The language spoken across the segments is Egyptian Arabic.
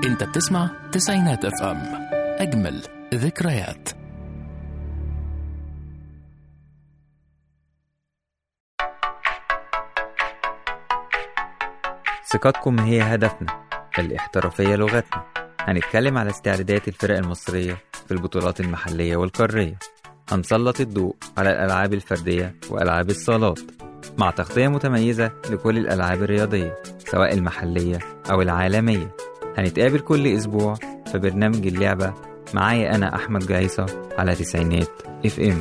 انت بتسمع تسعينات اف ام اجمل ذكريات ثقتكم هي هدفنا الاحترافية لغتنا هنتكلم على استعدادات الفرق المصرية في البطولات المحلية والقارية هنسلط الضوء على الألعاب الفردية وألعاب الصالات مع تغطية متميزة لكل الألعاب الرياضية سواء المحلية أو العالمية هنتقابل كل أسبوع في برنامج اللعبة معايا أنا أحمد جايصة على تسعينات اف ام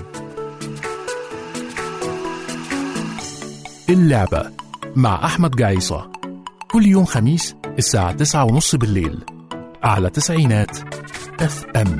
اللعبة مع أحمد جعيصة كل يوم خميس الساعة تسعة ونص بالليل على تسعينات اف ام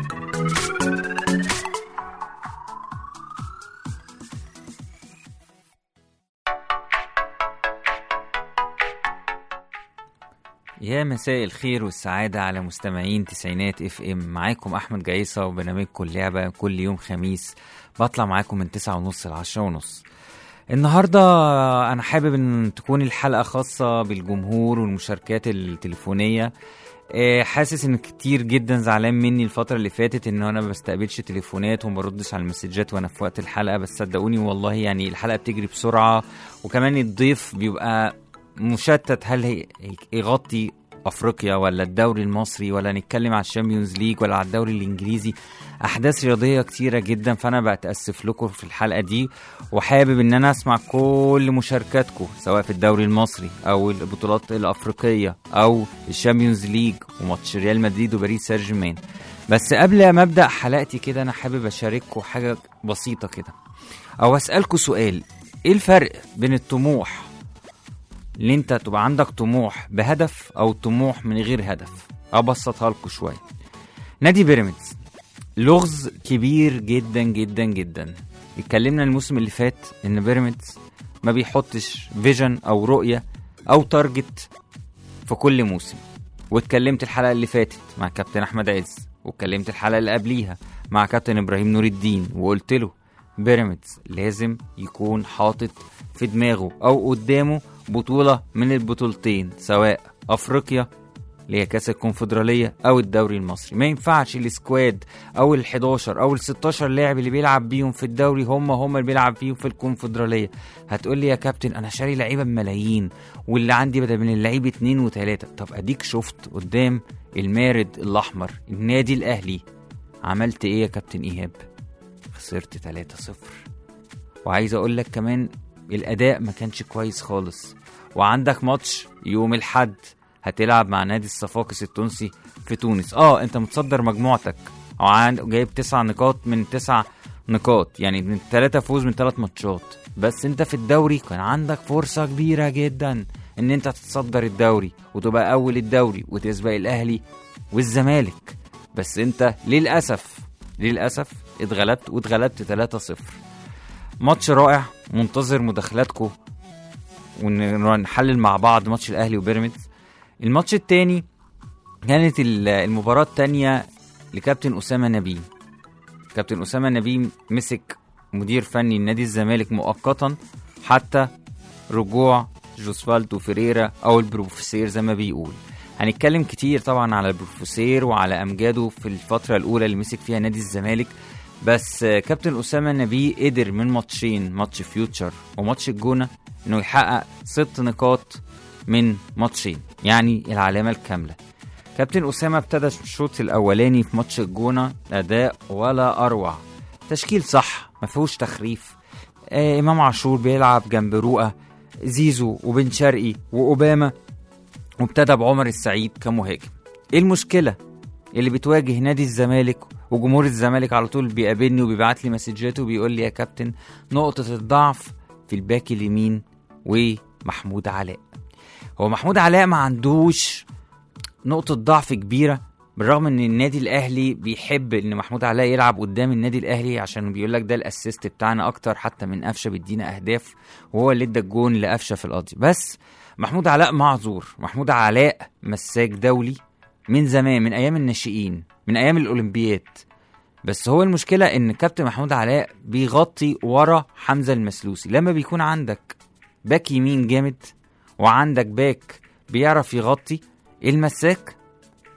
يا مساء الخير والسعادة على مستمعين تسعينات اف ام معاكم احمد جايصة وبرنامجكم اللعبة كل يوم خميس بطلع معاكم من تسعة ونص لعشرة ونص النهاردة أنا حابب إن تكون الحلقة خاصة بالجمهور والمشاركات التليفونية آه، حاسس ان كتير جدا زعلان مني الفترة اللي فاتت ان انا ما بستقبلش تليفونات وما بردش على المسجات وانا في وقت الحلقة بس صدقوني والله يعني الحلقة بتجري بسرعة وكمان الضيف بيبقى مشتت هل هي- يغطي افريقيا ولا الدوري المصري ولا نتكلم على الشامبيونز ليج ولا على الدوري الانجليزي احداث رياضيه كتيره جدا فانا بتاسف لكم في الحلقه دي وحابب ان انا اسمع كل مشاركاتكم سواء في الدوري المصري او البطولات الافريقيه او الشامبيونز ليج وماتش ريال مدريد وباريس سان جيرمان بس قبل ما ابدا حلقتي كده انا حابب اشارككم حاجه بسيطه كده او اسالكم سؤال ايه الفرق بين الطموح اللي انت تبقى عندك طموح بهدف او طموح من غير هدف ابسطها لكم شويه نادي بيراميدز لغز كبير جدا جدا جدا اتكلمنا الموسم اللي فات ان بيراميدز ما بيحطش فيجن او رؤيه او تارجت في كل موسم واتكلمت الحلقه اللي فاتت مع كابتن احمد عز واتكلمت الحلقه اللي قبليها مع كابتن ابراهيم نور الدين وقلت له بيراميدز لازم يكون حاطط في دماغه او قدامه بطوله من البطولتين سواء افريقيا اللي هي كاس الكونفدراليه او الدوري المصري ما ينفعش السكواد او ال11 او ال16 لاعب اللي بيلعب بيهم في الدوري هم هم اللي بيلعب بيهم في الكونفدراليه هتقول لي يا كابتن انا شاري لعيبه بملايين واللي عندي بدل من اللعيب اتنين وتلاته طب اديك شفت قدام المارد الاحمر النادي الاهلي عملت ايه يا كابتن ايهاب خسرت 3-0 وعايز اقول لك كمان الاداء ما كانش كويس خالص وعندك ماتش يوم الحد هتلعب مع نادي الصفاقس التونسي في تونس اه انت متصدر مجموعتك وعند جايب تسع نقاط من تسع نقاط يعني من ثلاثة فوز من ثلاث ماتشات بس انت في الدوري كان عندك فرصة كبيرة جدا ان انت تتصدر الدوري وتبقى اول الدوري وتسبق الاهلي والزمالك بس انت للاسف للاسف اتغلبت واتغلبت 3-0 ماتش رائع منتظر مداخلاتكم ونحلل مع بعض ماتش الاهلي وبيراميدز الماتش التاني كانت ال- المباراة التانية لكابتن أسامة نبيه كابتن أسامة نبيه مسك مدير فني لنادي الزمالك مؤقتا حتى رجوع جوسفالدو فيريرا أو البروفيسير زي ما بيقول هنتكلم كتير طبعا على البروفيسير وعلى أمجاده في الفترة الأولى اللي مسك فيها نادي الزمالك بس آه، كابتن أسامة نبيه قدر من ماتشين ماتش فيوتشر وماتش الجونة إنه يحقق ست نقاط من ماتشين يعني العلامة الكاملة كابتن أسامة ابتدى الشوط الأولاني في ماتش الجونة أداء ولا أروع تشكيل صح ما فيهوش تخريف آه إمام عاشور بيلعب جنب رؤى زيزو وبن شرقي وأوباما وابتدى بعمر السعيد كمهاجم ايه المشكلة اللي بتواجه نادي الزمالك وجمهور الزمالك على طول بيقابلني وبيبعت لي مسجات وبيقول لي يا كابتن نقطة الضعف في الباك اليمين ومحمود علاء هو محمود علاء ما عندوش نقطة ضعف كبيرة بالرغم ان النادي الاهلي بيحب ان محمود علاء يلعب قدام النادي الاهلي عشان بيقول لك ده الاسيست بتاعنا اكتر حتى من قفشه بيدينا اهداف وهو اللي ادى الجون لقفشه في القاضي بس محمود علاء معذور محمود علاء مساك دولي من زمان من ايام الناشئين من ايام الاولمبياد بس هو المشكلة ان كابتن محمود علاء بيغطي ورا حمزة المسلوسي لما بيكون عندك باك يمين جامد وعندك باك بيعرف يغطي المساك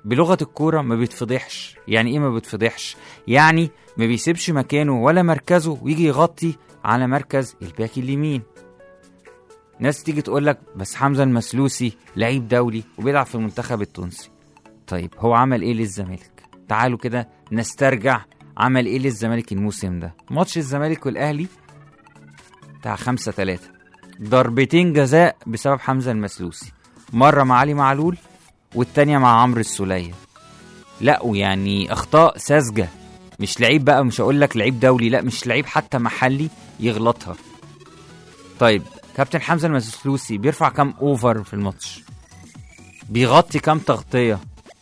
بلغه الكوره ما بيتفضحش يعني ايه ما بيتفضحش يعني ما بيسيبش مكانه ولا مركزه ويجي يغطي على مركز الباك اليمين ناس تيجي تقول لك بس حمزه المسلوسي لعيب دولي وبيلعب في المنتخب التونسي طيب هو عمل ايه للزمالك تعالوا كده نسترجع عمل ايه للزمالك الموسم ده ماتش الزمالك والاهلي بتاع خمسة تلاتة ضربتين جزاء بسبب حمزة المسلوسي مرة مع علي معلول والتانية مع عمرو السولية لا ويعني اخطاء ساذجة مش لعيب بقى مش هقول لك لعيب دولي لا مش لعيب حتى محلي يغلطها طيب كابتن حمزة المسلوسي بيرفع كام اوفر في الماتش بيغطي كام تغطية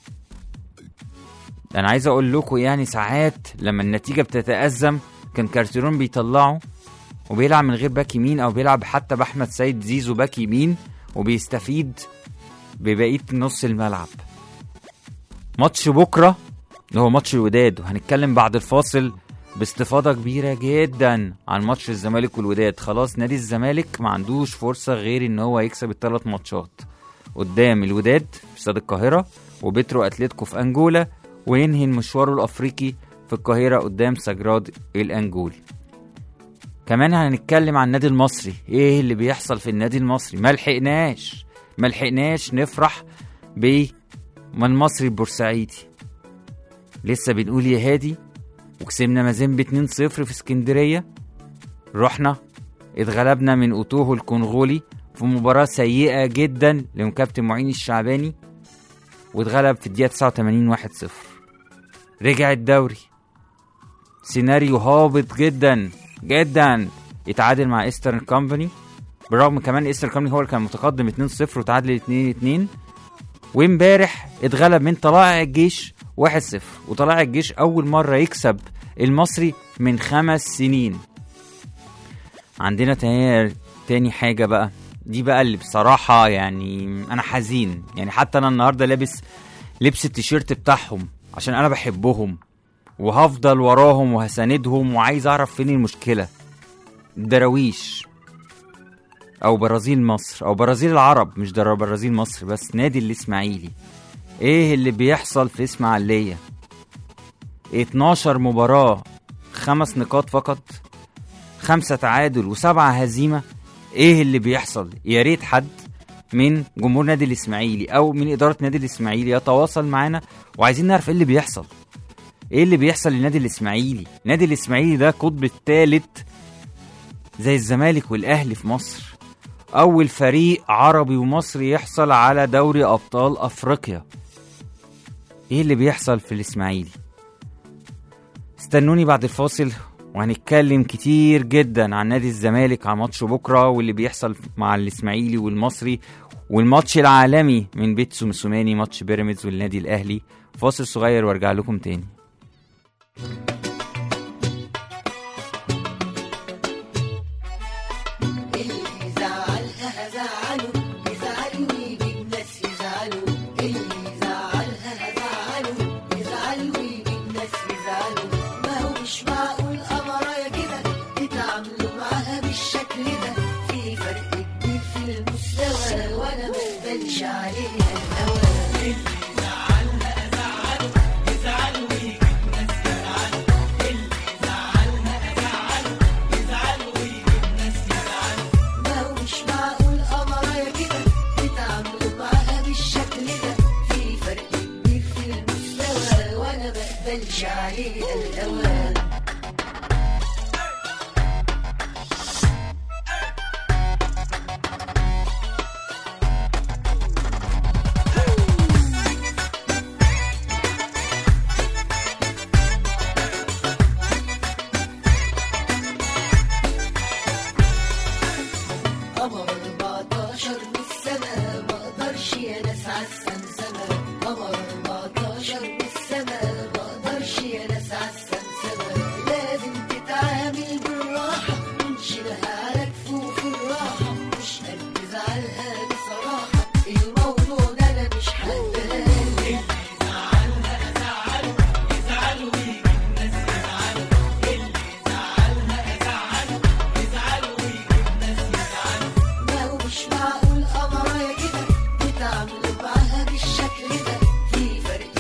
انا عايز اقول لكم يعني ساعات لما النتيجة بتتأزم كان كارتيرون بيطلعه وبيلعب من غير باك يمين او بيلعب حتى باحمد سيد زيزو باك يمين وبيستفيد ببقيه نص الملعب ماتش بكره اللي هو ماتش الوداد وهنتكلم بعد الفاصل باستفاضة كبيرة جدا عن ماتش الزمالك والوداد خلاص نادي الزمالك ما عندوش فرصة غير ان هو يكسب الثلاث ماتشات قدام الوداد في استاد القاهرة وبترو اتلتيكو في انجولا وينهي مشواره الافريقي في القاهرة قدام سجراد الانجولي كمان هنتكلم عن النادي المصري ايه اللي بيحصل في النادي المصري ما لحقناش ما لحقناش نفرح ب من المصري البورسعيدي لسه بنقول يا هادي وكسبنا مازيمبي 2-0 في اسكندرية رحنا اتغلبنا من اوتوهو الكونغولي في مباراة سيئة جدا لمكابتن معين الشعباني واتغلب في الدقيقة 89 1-0 رجع الدوري سيناريو هابط جدا جدا يتعادل مع ايسترن كومباني بالرغم كمان ايسترن كومباني هو اللي كان متقدم 2-0 وتعادل 2-2 وامبارح اتغلب من طلائع الجيش 1-0 وطلائع الجيش اول مره يكسب المصري من خمس سنين عندنا تاني تاني حاجه بقى دي بقى اللي بصراحه يعني انا حزين يعني حتى انا النهارده لابس لبس التيشيرت بتاعهم عشان انا بحبهم وهفضل وراهم وهساندهم وعايز اعرف فين المشكله الدراويش او برازيل مصر او برازيل العرب مش در- برازيل مصر بس نادي الاسماعيلي ايه اللي بيحصل في اسماعيليه 12 مباراه خمس نقاط فقط خمسة تعادل وسبعة هزيمة ايه اللي بيحصل يا ريت حد من جمهور نادي الاسماعيلي او من اداره نادي الاسماعيلي يتواصل معانا وعايزين نعرف ايه اللي بيحصل ايه اللي بيحصل للنادي الاسماعيلي نادي الاسماعيلي ده قطب الثالث زي الزمالك والاهلي في مصر اول فريق عربي ومصري يحصل على دوري ابطال افريقيا ايه اللي بيحصل في الاسماعيلي استنوني بعد الفاصل وهنتكلم كتير جدا عن نادي الزمالك عن ماتش بكره واللي بيحصل مع الاسماعيلي والمصري والماتش العالمي من بيتسو موسوماني ماتش بيراميدز والنادي الاهلي فاصل صغير وارجع لكم تاني اللي يزعلها هزعله يزعل ويجيب ناس يزعلوا اللي يزعلها هزعله يزعل ويجيب ناس يزعلوا ما هو مش معقول أمرايا كده تتعاملوا معاها بالشكل ده في فرق كبير في المستوى وأنا ما اقبلش عليها الهوى ما هو مش معقول أمرايا كده تتعاملوا معاها بالشكل ده في فرق كبير في المستوى وأنا بقبلش عليها الهوى قمر 14 من السما ما اقدرش يا ناس عالسمسمة قمر 14 من السما ما اقدرش يا ناس عالسمسمة لازم تتعامل بالراحة ونشيلها على كفوف الراحة مش قد زعلها بصراحة الموضوع ده انا مش حباه ما هو مش معقول أمرايا كده تتعاملوا معاها بالشكل ده في فرق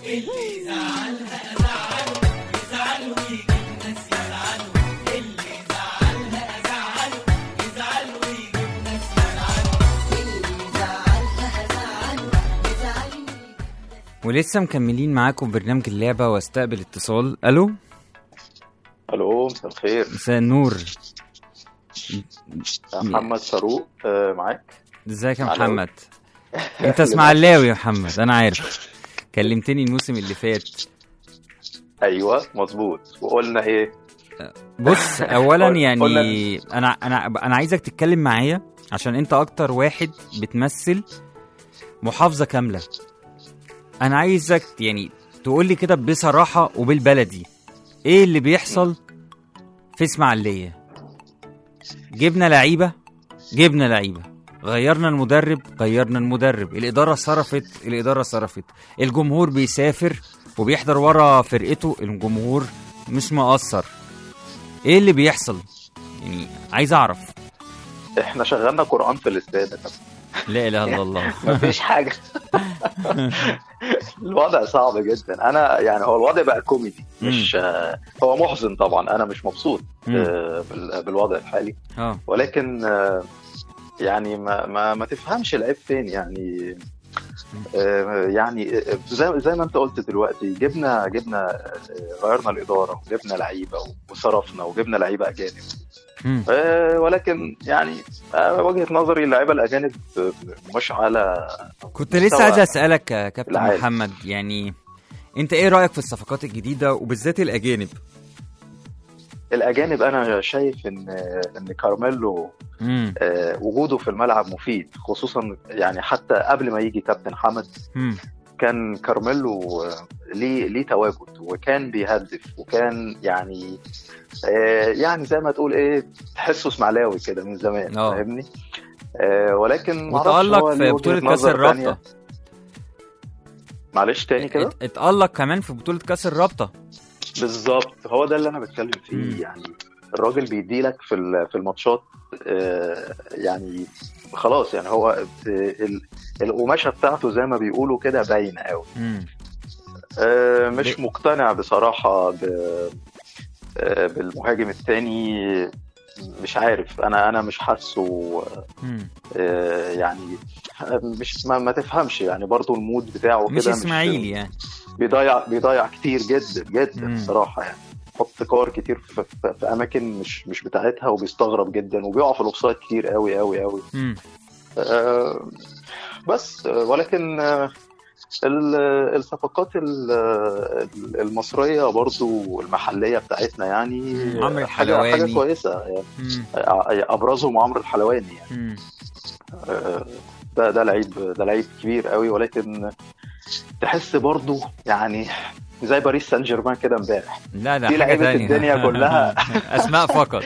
ولسه مكملين معاكم برنامج اللعبة واستقبل اتصال الو الو مساء الخير مساء النور محمد فاروق آه، معاك ازيك يا ألو. محمد انت اسماعيلاوي يا محمد انا عارف كلمتني الموسم اللي فات ايوه مظبوط وقلنا ايه بص اولا قول- يعني قولنا- انا انا انا عايزك تتكلم معايا عشان انت اكتر واحد بتمثل محافظه كامله انا عايزك يعني تقول لي كده بصراحه وبالبلدي ايه اللي بيحصل في اسماعيليه جبنا لعيبه جبنا لعيبه غيرنا المدرب غيرنا المدرب الاداره صرفت الاداره صرفت الجمهور بيسافر وبيحضر ورا فرقته الجمهور مش مقصر ايه اللي بيحصل يعني عايز اعرف احنا شغلنا قران في الاستاد يا كابتن. لا اله الا الله مفيش حاجه الوضع صعب جدا انا يعني هو الوضع بقى كوميدي مش آه، هو محزن طبعا انا مش مبسوط مم. آه، بال- بالوضع الحالي اه ولكن آه، يعني ما ما, ما تفهمش العيب فين يعني آه، يعني آه، زي زي ما انت قلت دلوقتي جبنا جبنا آه، غيرنا الاداره وجبنا لعيبه وصرفنا وجبنا لعيبه اجانب مم. آه، ولكن يعني آه، وجهه نظري اللعيبه الاجانب آه، مش على كنت لسه مستوى عايز اسالك يا كابتن العالي. محمد يعني انت ايه رايك في الصفقات الجديده وبالذات الاجانب الاجانب انا شايف ان ان كارميلو امم آه، وجوده في الملعب مفيد خصوصا يعني حتى قبل ما يجي كابتن حمد امم كان كارميلو آه، ليه ليه تواجد وكان بيهدف وكان يعني آه، يعني زي ما تقول ايه تحسه اسماعيلاوي كده من زمان آه. فاهمني آه، ولكن معرفش وتالق هو في ليه بطوله وجهة كاس نظر الرابطه تانية. معلش تاني كده ات- اتالق كمان في بطوله كاس الرابطه بالظبط هو ده اللي انا بتكلم مم. فيه يعني الراجل بيدي لك في ال- في الماتشات آه، يعني خلاص يعني هو آه، ال- القماشه بتاعته زي ما بيقولوا كده باينه قوي امم آه، مش ب- مقتنع بصراحه ب- آه، بالمهاجم الثاني مش عارف انا انا مش حاسه امم آه، يعني مش ما, ما تفهمش يعني برضو المود بتاعه كده مش اسماعيلي يعني بيضيع بيضيع كتير جدا جدا مم. بصراحه يعني حط كور كتير في, في, في اماكن مش مش بتاعتها وبيستغرب جدا وبيقع في الاوفسايد كتير قوي قوي قوي امم آه بس آه، ولكن آه ال- الصفقات ال- ال- المصريه برضو المحليه بتاعتنا يعني مم. عمرو حاجه حاجه الحلواني. كويسه يعني امم ابرزهم عمرو الحلواني يعني امم آه، ده ده لعيب ده لعيب كبير قوي ولكن تحس برضو يعني زي باريس سان جيرمان كده امبارح لا ده في حاجه لعيبة تانية الدنيا كلها. اسماء فقط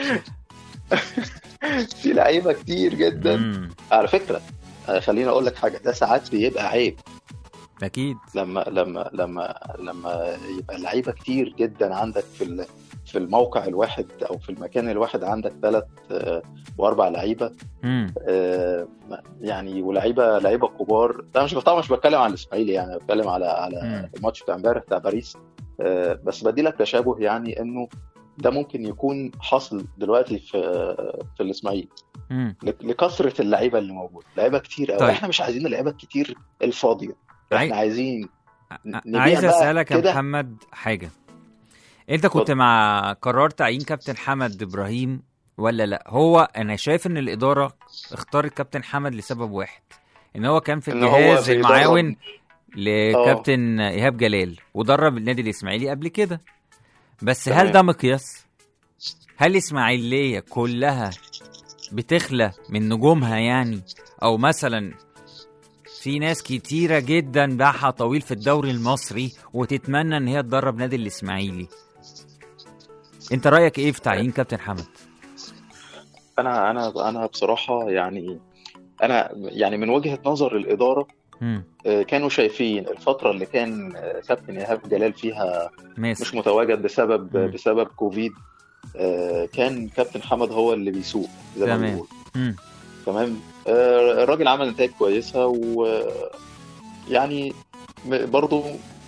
في لعيبه كتير جدا امم على فكره آه، خليني اقول لك حاجه ده ساعات بيبقى عيب اكيد لما لما لما لما يبقى لعيبه كتير جدا عندك في ال- في الموقع الواحد او في المكان الواحد عندك ثلاث واربع لعيبه امم آه، يعني ولعيبه لعيبه كبار ده مش طبعا مش بتكلم عن الاسماعيلي يعني بتكلم على على مم. الماتش بتاع امبارح بتاع باريس آه، بس بدي لك تشابه يعني انه ده ممكن يكون حاصل دلوقتي في في الاسماعيلي امم لك- لكثره اللعيبه اللي موجوده لعيبه كتير قوي طيب. احنا مش عايزين اللعيبه الكتير الفاضيه عاي- احنا عايزين نبيع عايز بقى اسالك يا كده. محمد حاجه انت كنت اتفضل. مع قرار تعيين كابتن حمد ابراهيم ولا لا هو انا شايف ان الاداره اختارت كابتن حمد لسبب واحد ان هو كان في إن هو الجهاز بيدرب- المعاون لكابتن ايهاب جلال ودرب النادي الاسماعيلي قبل كده بس هل تمام. ده مقياس هل الاسماعيليه كلها بتخلى من نجومها يعني او مثلا في ناس كتيرة جدا باعها طويل في الدوري المصري وتتمنى ان هي تدرب نادي الاسماعيلي انت رايك ايه في تعيين كابتن حمد انا انا انا بصراحه يعني انا يعني من وجهه نظر الاداره مم. آه، كانوا شايفين الفتره اللي كان آه، كابتن ايهاب جلال فيها مش ماشي متواجد بسبب مم. بسبب كوفيد آه، كان كابتن حمد هو اللي بيسوق زي ما تمام. بنقول مم. تمام آه، الراجل عمل نتائج كويسه و يعني م- برضو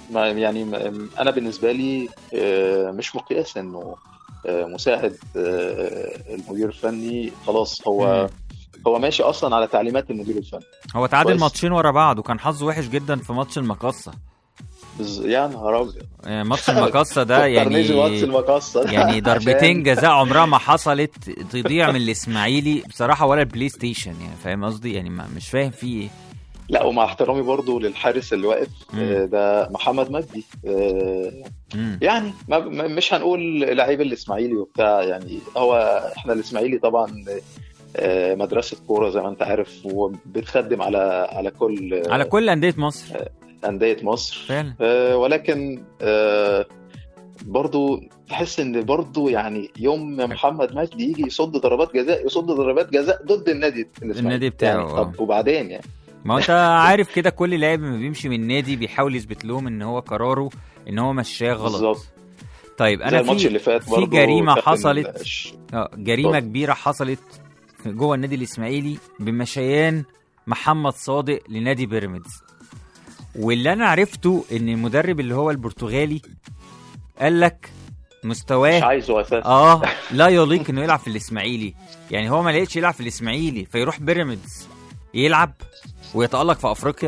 ما يعني م- انا بالنسبه لي آه، مش مقياس انه آه، مساعد آه، المدير الفني خلاص هو مم. هو ماشي اصلا على تعليمات المدير الفني هو تعادل كويس. ماتشين ورا بعض وكان حظه وحش جدا في ماتش المقصه بز- يا نهار ابيض آه، ماتش المقصه ده فكرنيش يعني ماتش المقصه يعني ضربتين عشان- جزاء عمرها ما حصلت تضيع من الاسماعيلي بصراحه ولا البلاي ستيشن يعني فاهم قصدي يعني ما مش فاهم فيه ايه لا ومع احترامي برضو للحارس اللي واقف مم. آه، ده محمد مجدي آه، مم. يعني ما ما- مش هنقول لعيب الاسماعيلي وبتاع يعني هو احنا الاسماعيلي طبعا آه، مدرسه كوره زي ما انت عارف وبتخدم على على كل على كل انديه مصر انديه مصر فعلا آه، ولكن آه، برضو تحس ان برضو يعني يوم ما محمد مجدي يجي يصد ضربات جزاء يصد ضربات جزاء ضد النادي الإسماعيلي. النادي بتاعه، يعني آه. طب وبعدين يعني ما هو انت عارف كده كل لاعب لما بيمشي من النادي بيحاول يثبت لهم ان هو قراره ان هو مشاه غلط بالظبط طيب زي انا الماتش في اللي فات في برضو جريمة كابتن حصلت. الش- آه، جريمه اتفضل. كبيره حصلت في- جوه النادي الاسماعيلي بمشيان محمد صادق لنادي بيراميدز واللي انا عرفته ان المدرب اللي هو البرتغالي قال لك مش مستواه عايزه اساسا اه لا يليق انه يلعب في الاسماعيلي يعني هو ما لقيتش يلعب في الاسماعيلي فيروح بيراميدز يلعب ويتالق في افريقيا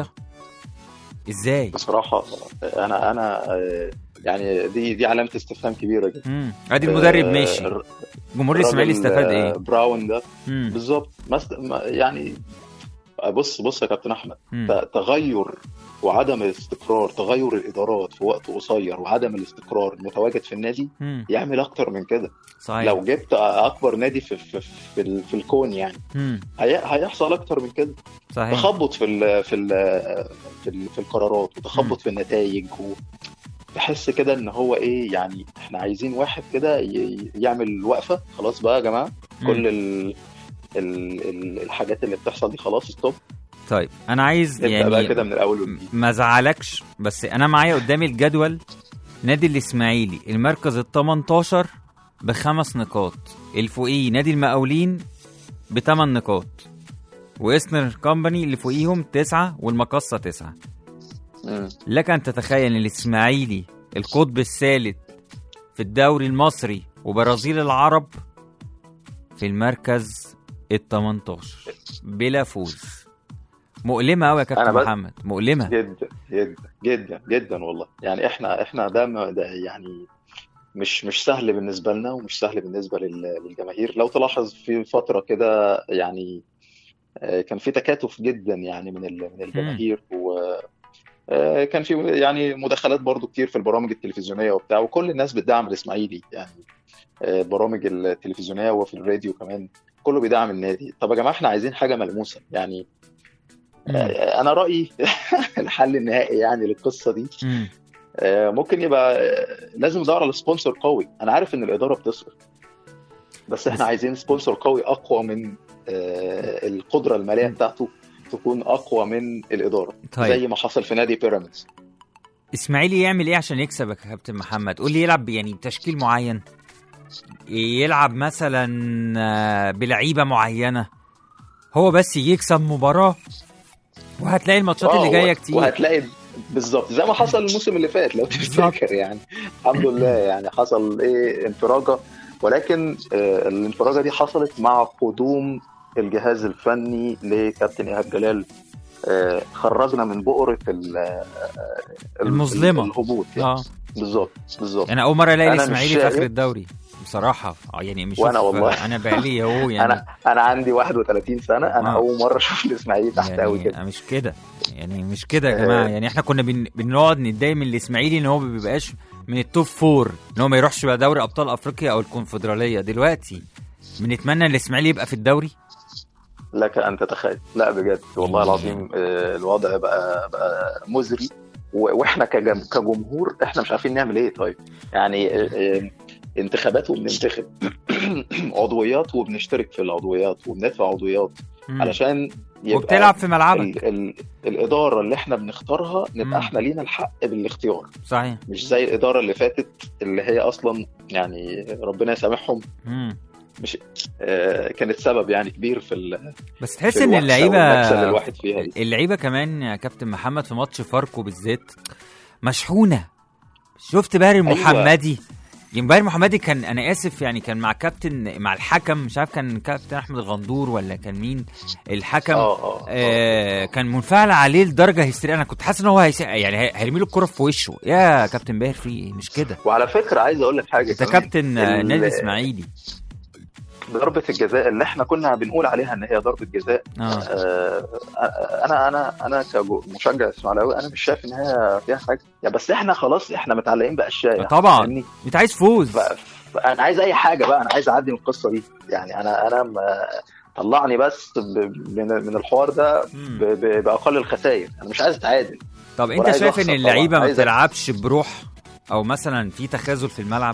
ازاي بصراحه انا انا آه، يعني دي دي علامه استفهام كبيره جدا امم ادي المدرب آه، ماشي الر- جمهور الاسماعيلي الراجل، استفاد آه، ايه براون ده امم بالظبط مست- ما- يعني بص بص يا كابتن احمد مم. ت- تغير وعدم الاستقرار تغير الادارات في وقت قصير وعدم الاستقرار المتواجد في النادي مم. يعمل اكتر من كده صحيح لو جبت اكبر نادي في في في, ال- في الكون يعني مم. هي- هيحصل اكتر من كده صحيح تخبط في ال في ال في, ال في القرارات مم. وتخبط في النتائج و تحس كده ان هو ايه يعني احنا عايزين واحد كده ي- يعمل وقفه خلاص بقى يا جماعه مم. كل ال ال ال الحاجات اللي بتحصل دي خلاص ستوب طيب انا عايز نبدا بقى يعني كده من الاول وجديد ما زعلكش بس انا معايا قدامي الجدول نادي الاسماعيلي المركز ال 18 بخمس نقاط الفوقيه نادي المقاولين بثمان نقاط وإسنر كومباني اللي فوقيهم تسعة والمقصة تسعة مم. لك أن تتخيل إن الإسماعيلي القطب الثالث في الدوري المصري وبرازيل العرب في المركز ال 18 بلا فوز مؤلمة أوي يا كابتن أنا بس- محمد مؤلمة جدا جدا جدا جدا والله يعني احنا احنا ده, م- ده يعني مش مش سهل بالنسبه لنا ومش سهل بالنسبه لل- للجماهير لو تلاحظ في فتره كده يعني آه، كان في تكاتف جدا يعني من ال- من الجماهير و آه، كان في يعني مداخلات برضو كتير في البرامج التلفزيونيه وبتاع وكل الناس بتدعم الاسماعيلي يعني آه، البرامج التلفزيونيه وفي الراديو كمان كله بيدعم النادي طب يا جماعه احنا عايزين حاجه ملموسه يعني مم. آه، انا رايي الحل النهائي يعني للقصه دي مم. آه، ممكن يبقى آه، لازم ندور على سبونسر قوي انا عارف ان الاداره بتصرف بس احنا بس- عايزين سبونسر قوي اقوى من آه، القدره الماليه بتاعته تكون اقوى من الاداره طيب. زي ما حصل في نادي بيراميدز اسماعيلي يعمل ايه عشان يكسب يا كابتن محمد قول لي يلعب يعني تشكيل معين يلعب مثلا آه، بلعيبه معينه هو بس يكسب مباراه وهتلاقي الماتشات اللي آه، جايه و- كتير وهتلاقي بالظبط زي ما حصل الموسم اللي فات لو تفتكر يعني الحمد لله يعني حصل ايه انفراجه ولكن آه، الانفراجه دي حصلت مع قدوم الجهاز الفني لكابتن ايهاب جلال آه، خرجنا من بؤره ال- آه، ال- المظلمة. الهبوط يعني اه بالظبط بالظبط انا اول مره الاقي أنا مش الاسماعيلي في شايف- اخر الدوري بصراحه آه، يعني مش وأنا والله. انا بقالي اهو يعني انا انا عندي 31 سنه انا آه. اول مره اشوف الاسماعيلي تحت قوي كده يعني مش كده يعني مش كده يا جماعه آه. يعني احنا كنا بن... بنقعد نتضايق من الاسماعيلي ان هو ما بيبقاش من التوب فور ان هو ما يروحش بقى دوري ابطال افريقيا او الكونفدراليه دلوقتي بنتمنى ان الاسماعيلي يبقى في الدوري لك ان تتخيل لا بجد والله العظيم آه، الوضع بقى بقى مزري و- واحنا كجم- كجمهور احنا مش عارفين نعمل ايه طيب يعني آه، آه، انتخابات وبننتخب عضويات وبنشترك في العضويات وبندفع عضويات مم. علشان يبقى وبتلعب في ملعبك ال ال الاداره اللي احنا بنختارها مم. نبقى احنا لينا الحق بالاختيار صحيح مش زي الاداره اللي فاتت اللي هي اصلا يعني ربنا يسامحهم مم. مش آه، كانت سبب يعني كبير في ال- بس تحس في ان الوحشة والنكسة اللي اللعيبه الواحد فيها دي اللعيبه كمان يا كابتن محمد في ماتش فاركو بالذات مشحونه شفت باهر المحمدي يعني باهر المحمدي كان انا اسف يعني كان مع كابتن مع الحكم مش عارف كان كابتن احمد الغندور ولا كان مين الحكم اه اه آه كان منفعل عليه لدرجه هيستري انا كنت حاسس ان هو هيس... يعني هي- هيرمي له الكره في وشه يا كابتن باهر في إيه؟ مش كده وعلى فكره عايز اقول لك حاجه انت كمان. كابتن آه، ال- نادي الاسماعيلي ضربه الجزاء اللي احنا كنا بنقول عليها ان هي ضربه جزاء اه آه، انا انا انا كمشجع اسماعيلاوي انا مش شايف ان هي فيها حاجه يعني بس احنا خلاص احنا متعلقين باشياء يعني طبعا. فاهمني؟ انت عايز فوز ف- فانا عايز اي حاجه بقى انا عايز اعدي من القصه دي يعني انا انا م- طلعني بس ب- من من الحوار ده مم. ب- ب- باقل الخسائر انا مش عايز اتعادل طب انت ولا عايز شايف ان أخسر اللعيبه طبعاً. ما عايز- بتلعبش بروح او مثلا في تخاذل في الملعب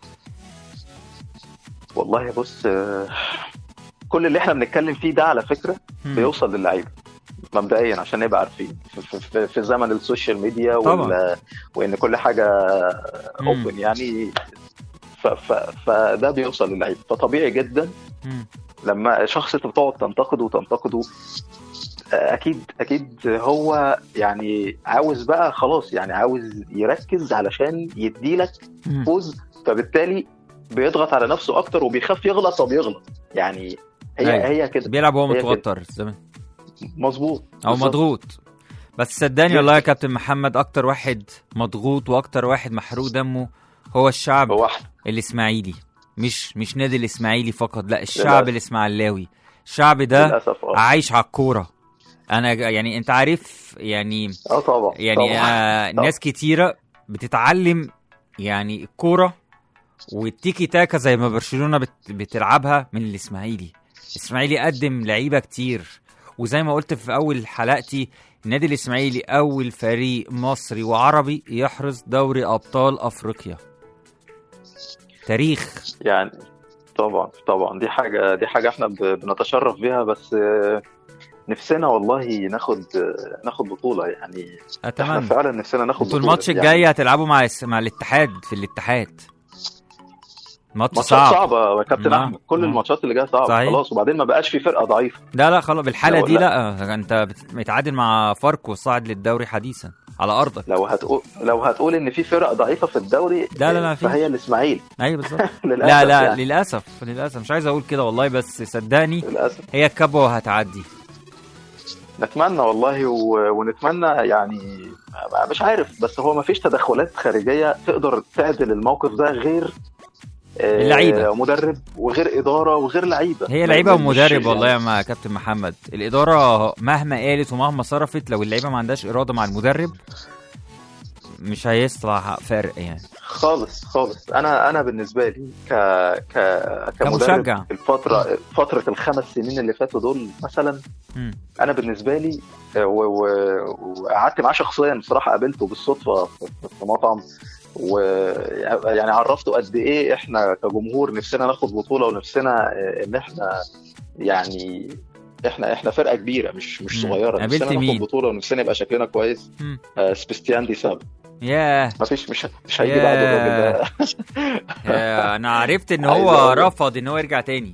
والله بص آه، كل اللي احنا بنتكلم فيه ده على فكره مم. بيوصل للعيبه مبدئيا عشان نبقى عارفين في, في- في, في زمن السوشيال ميديا طبعاً. وال وان كل حاجه مم. اوبن يعني ف ف فده بيوصل للعيبه فطبيعي جدا مم. لما شخص انت بتقعد تنتقده وتنتقده آه، اكيد اكيد هو يعني عاوز بقى خلاص يعني عاوز يركز علشان يديلك مم. فوز فبالتالي بيضغط على نفسه اكتر وبيخاف يغلط فبيغلط يعني هي أيوة. هي كده بيلعب وهو هي كده. متوتر زمان مظبوط او بالظبط. مضغوط بس صدقني والله يا كابتن محمد اكتر واحد مضغوط واكتر واحد محروق دمه هو الشعب هو واحد الاسماعيلي مش مش نادي الاسماعيلي فقط لا الشعب للأسف. الاسماعيلاوي الشعب ده للاسف اه عايش على الكوره انا ج- يعني انت عارف يعني اه طبعا يعني طبعا. آه ناس كتيره بتتعلم يعني الكوره والتيكي تاكا زي ما برشلونه بت بتلعبها من الاسماعيلي الاسماعيلي قدم لعيبه كتير وزي ما قلت في اول حلقتي النادي الاسماعيلي اول فريق مصري وعربي يحرز دوري ابطال افريقيا تاريخ يعني طبعا طبعا دي حاجه دي حاجه احنا ب- بنتشرف بيها بس آه، نفسنا والله ناخد آه، ناخد بطوله يعني احنا اتمنى فعلا نفسنا ناخد انتوا بطوله الماتش يعني الجاي هتلعبوا مع الس- مع الاتحاد في الاتحاد ماتش ماتشات صعب صعبه يا كابتن نعم. احمد كل نعم. الماتشات اللي جايه صعبه صحيح. خلاص وبعدين ما بقاش في فرقه ضعيفه لا لا خلاص بالحاله لا، دي لا. لا انت بت- متعادل مع فاركو صاعد للدوري حديثا على ارضك لو هتقول لو هتقول ان في فرق ضعيفه في الدوري لا، لا، لا، في. فهي الاسماعيلي ايوه بالظبط للاسف لا لا يعني. للاسف للاسف مش عايز اقول كده والله بس صدقني للاسف هي الكبوه وهتعدي نتمنى والله و... ونتمنى يعني مش عارف بس هو ما فيش تدخلات خارجيه تقدر تعدل الموقف ده غير آه، اللعيبة. مدرب وغير اداره وغير لعيبه هي ما- لعيبه مش- ومدرب والله يا يعني ما كابتن محمد الاداره مهما قالت ومهما صرفت لو اللعيبه ما عندهاش اراده مع المدرب مش هيطلع فرق يعني خالص خالص انا انا بالنسبه لي ك ك كمشجع. كمدرب الفتره فتره الخمس سنين اللي فاتوا دول مثلا مم. انا بالنسبه لي آه، و- و- وقعدت معاه شخصيا بصراحه قابلته بالصدفه في في مطعم ويعني عرفته قد ايه احنا كجمهور نفسنا ناخد بطوله ونفسنا آه، ان احنا يعني احنا احنا فرقه كبيره مش مش مم. صغيره قابلت نفسنا مين؟ ناخد بطوله ونفسنا يبقى شكلنا كويس مم. آه، سبيستيان دي ساب ياه ما فيش مش مش هيجي بعد الراجل ده ياه، انا عرفت ان عايز هو أقول لك. رفض ان هو يرجع تاني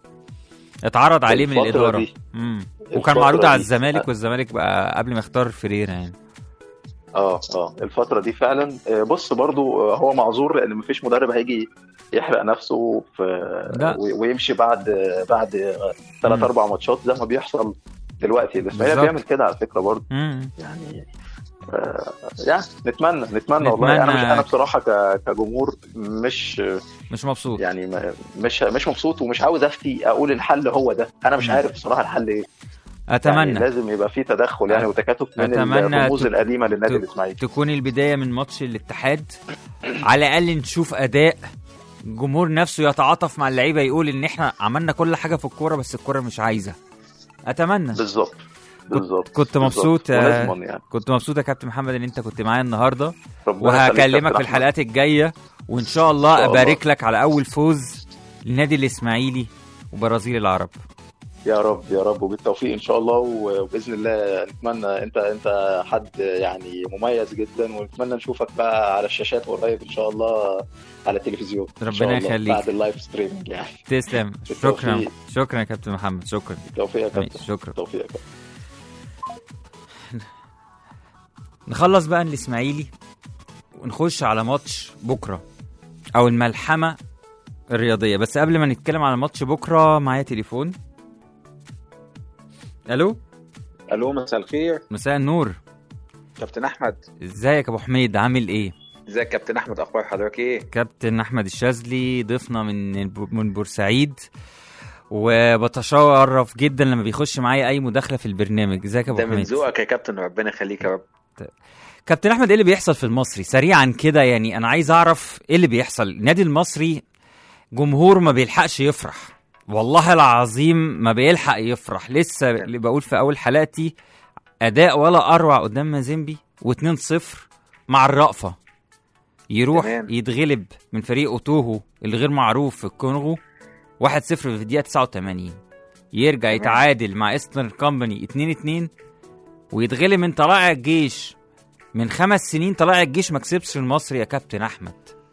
اتعرض عليه من الفترة الاداره دي. مم. الفترة وكان معروض على دي. الزمالك والزمالك بقى قبل ما يختار فريرا يعني اه اه الفترة دي فعلا آه، بص برضو آه، هو معذور لأن مفيش مدرب هيجي يحرق نفسه في لا. وي- ويمشي بعد بعد ثلاث مم. أربع ماتشات زي ما بيحصل دلوقتي الإسماعيلي بالظبط. بيعمل كده على فكرة برضو مم. يعني آه، يعني نتمنى نتمنى والله أنا مش نتمنى. أنا بصراحة ك- كجمهور مش مش مبسوط يعني ما- مش مش مبسوط ومش عاوز أفتي أقول الحل هو ده أنا مش مم. عارف بصراحة الحل إيه يعني اتمنى لازم يبقى في تدخل يعني وتكاتف من أتمنى الرموز ت- القديمة للنادي ت- الإسماعيلي تكون البدايه من ماتش الاتحاد على الاقل نشوف اداء الجمهور نفسه يتعاطف مع اللعيبه يقول ان احنا عملنا كل حاجه في الكوره بس الكوره مش عايزه اتمنى بالظبط بالظبط كنت مبسوط بالظبط. آه، ونضمن يعني كنت مبسوط يا كابتن محمد ان انت كنت معايا النهارده ربنا يخليك يا وهكلمك كابتن في الحلقات الجايه وان شاء الله إن شاء الله. ابارك لك على اول فوز للنادي الاسماعيلي وبرازيل العرب يا رب يا رب وبالتوفيق ان شاء الله وباذن الله نتمنى انت انت حد يعني مميز جدا ونتمنى نشوفك بقى على الشاشات قريب ان شاء الله على التلفزيون إن شاء ربنا الله يخليك. بعد اللايف ستريمنج يعني تسلم بالتوفيق. شكرا شكرا يا كابتن محمد شكرا بالتوفيق يا كابتن شكرا بالتوفيق يا كابتن نخلص بقى الاسماعيلي ونخش على ماتش بكره او الملحمه الرياضيه بس قبل ما نتكلم على ماتش بكره معايا تليفون الو الو مساء الخير مساء النور كابتن احمد ازيك يا ابو حميد عامل ايه ازيك يا كابتن احمد اخبار حضرتك ايه كابتن احمد الشاذلي ضيفنا من من بورسعيد وبتشرف جدا لما بيخش معايا اي مداخله في البرنامج ازيك يا ابو ده من حميد ذوقك يا كابتن ربنا يخليك يا رب كابتن احمد ايه اللي بيحصل في المصري سريعا كده يعني انا عايز اعرف ايه اللي بيحصل النادي المصري جمهور ما بيلحقش يفرح والله العظيم ما بيلحق يفرح لسه اللي بقول في اول حلقتي اداء ولا اروع قدام مازيمبي و2-0 مع الرأفة يروح تمام. يتغلب من فريق اوتوهو الغير معروف في الكونغو 1-0 في الدقيقة 89 يرجع تمام. يتعادل مع ايسترن كومباني 2-2 ويتغلب من طلائع الجيش من خمس سنين طلائع الجيش ما كسبش المصري يا كابتن احمد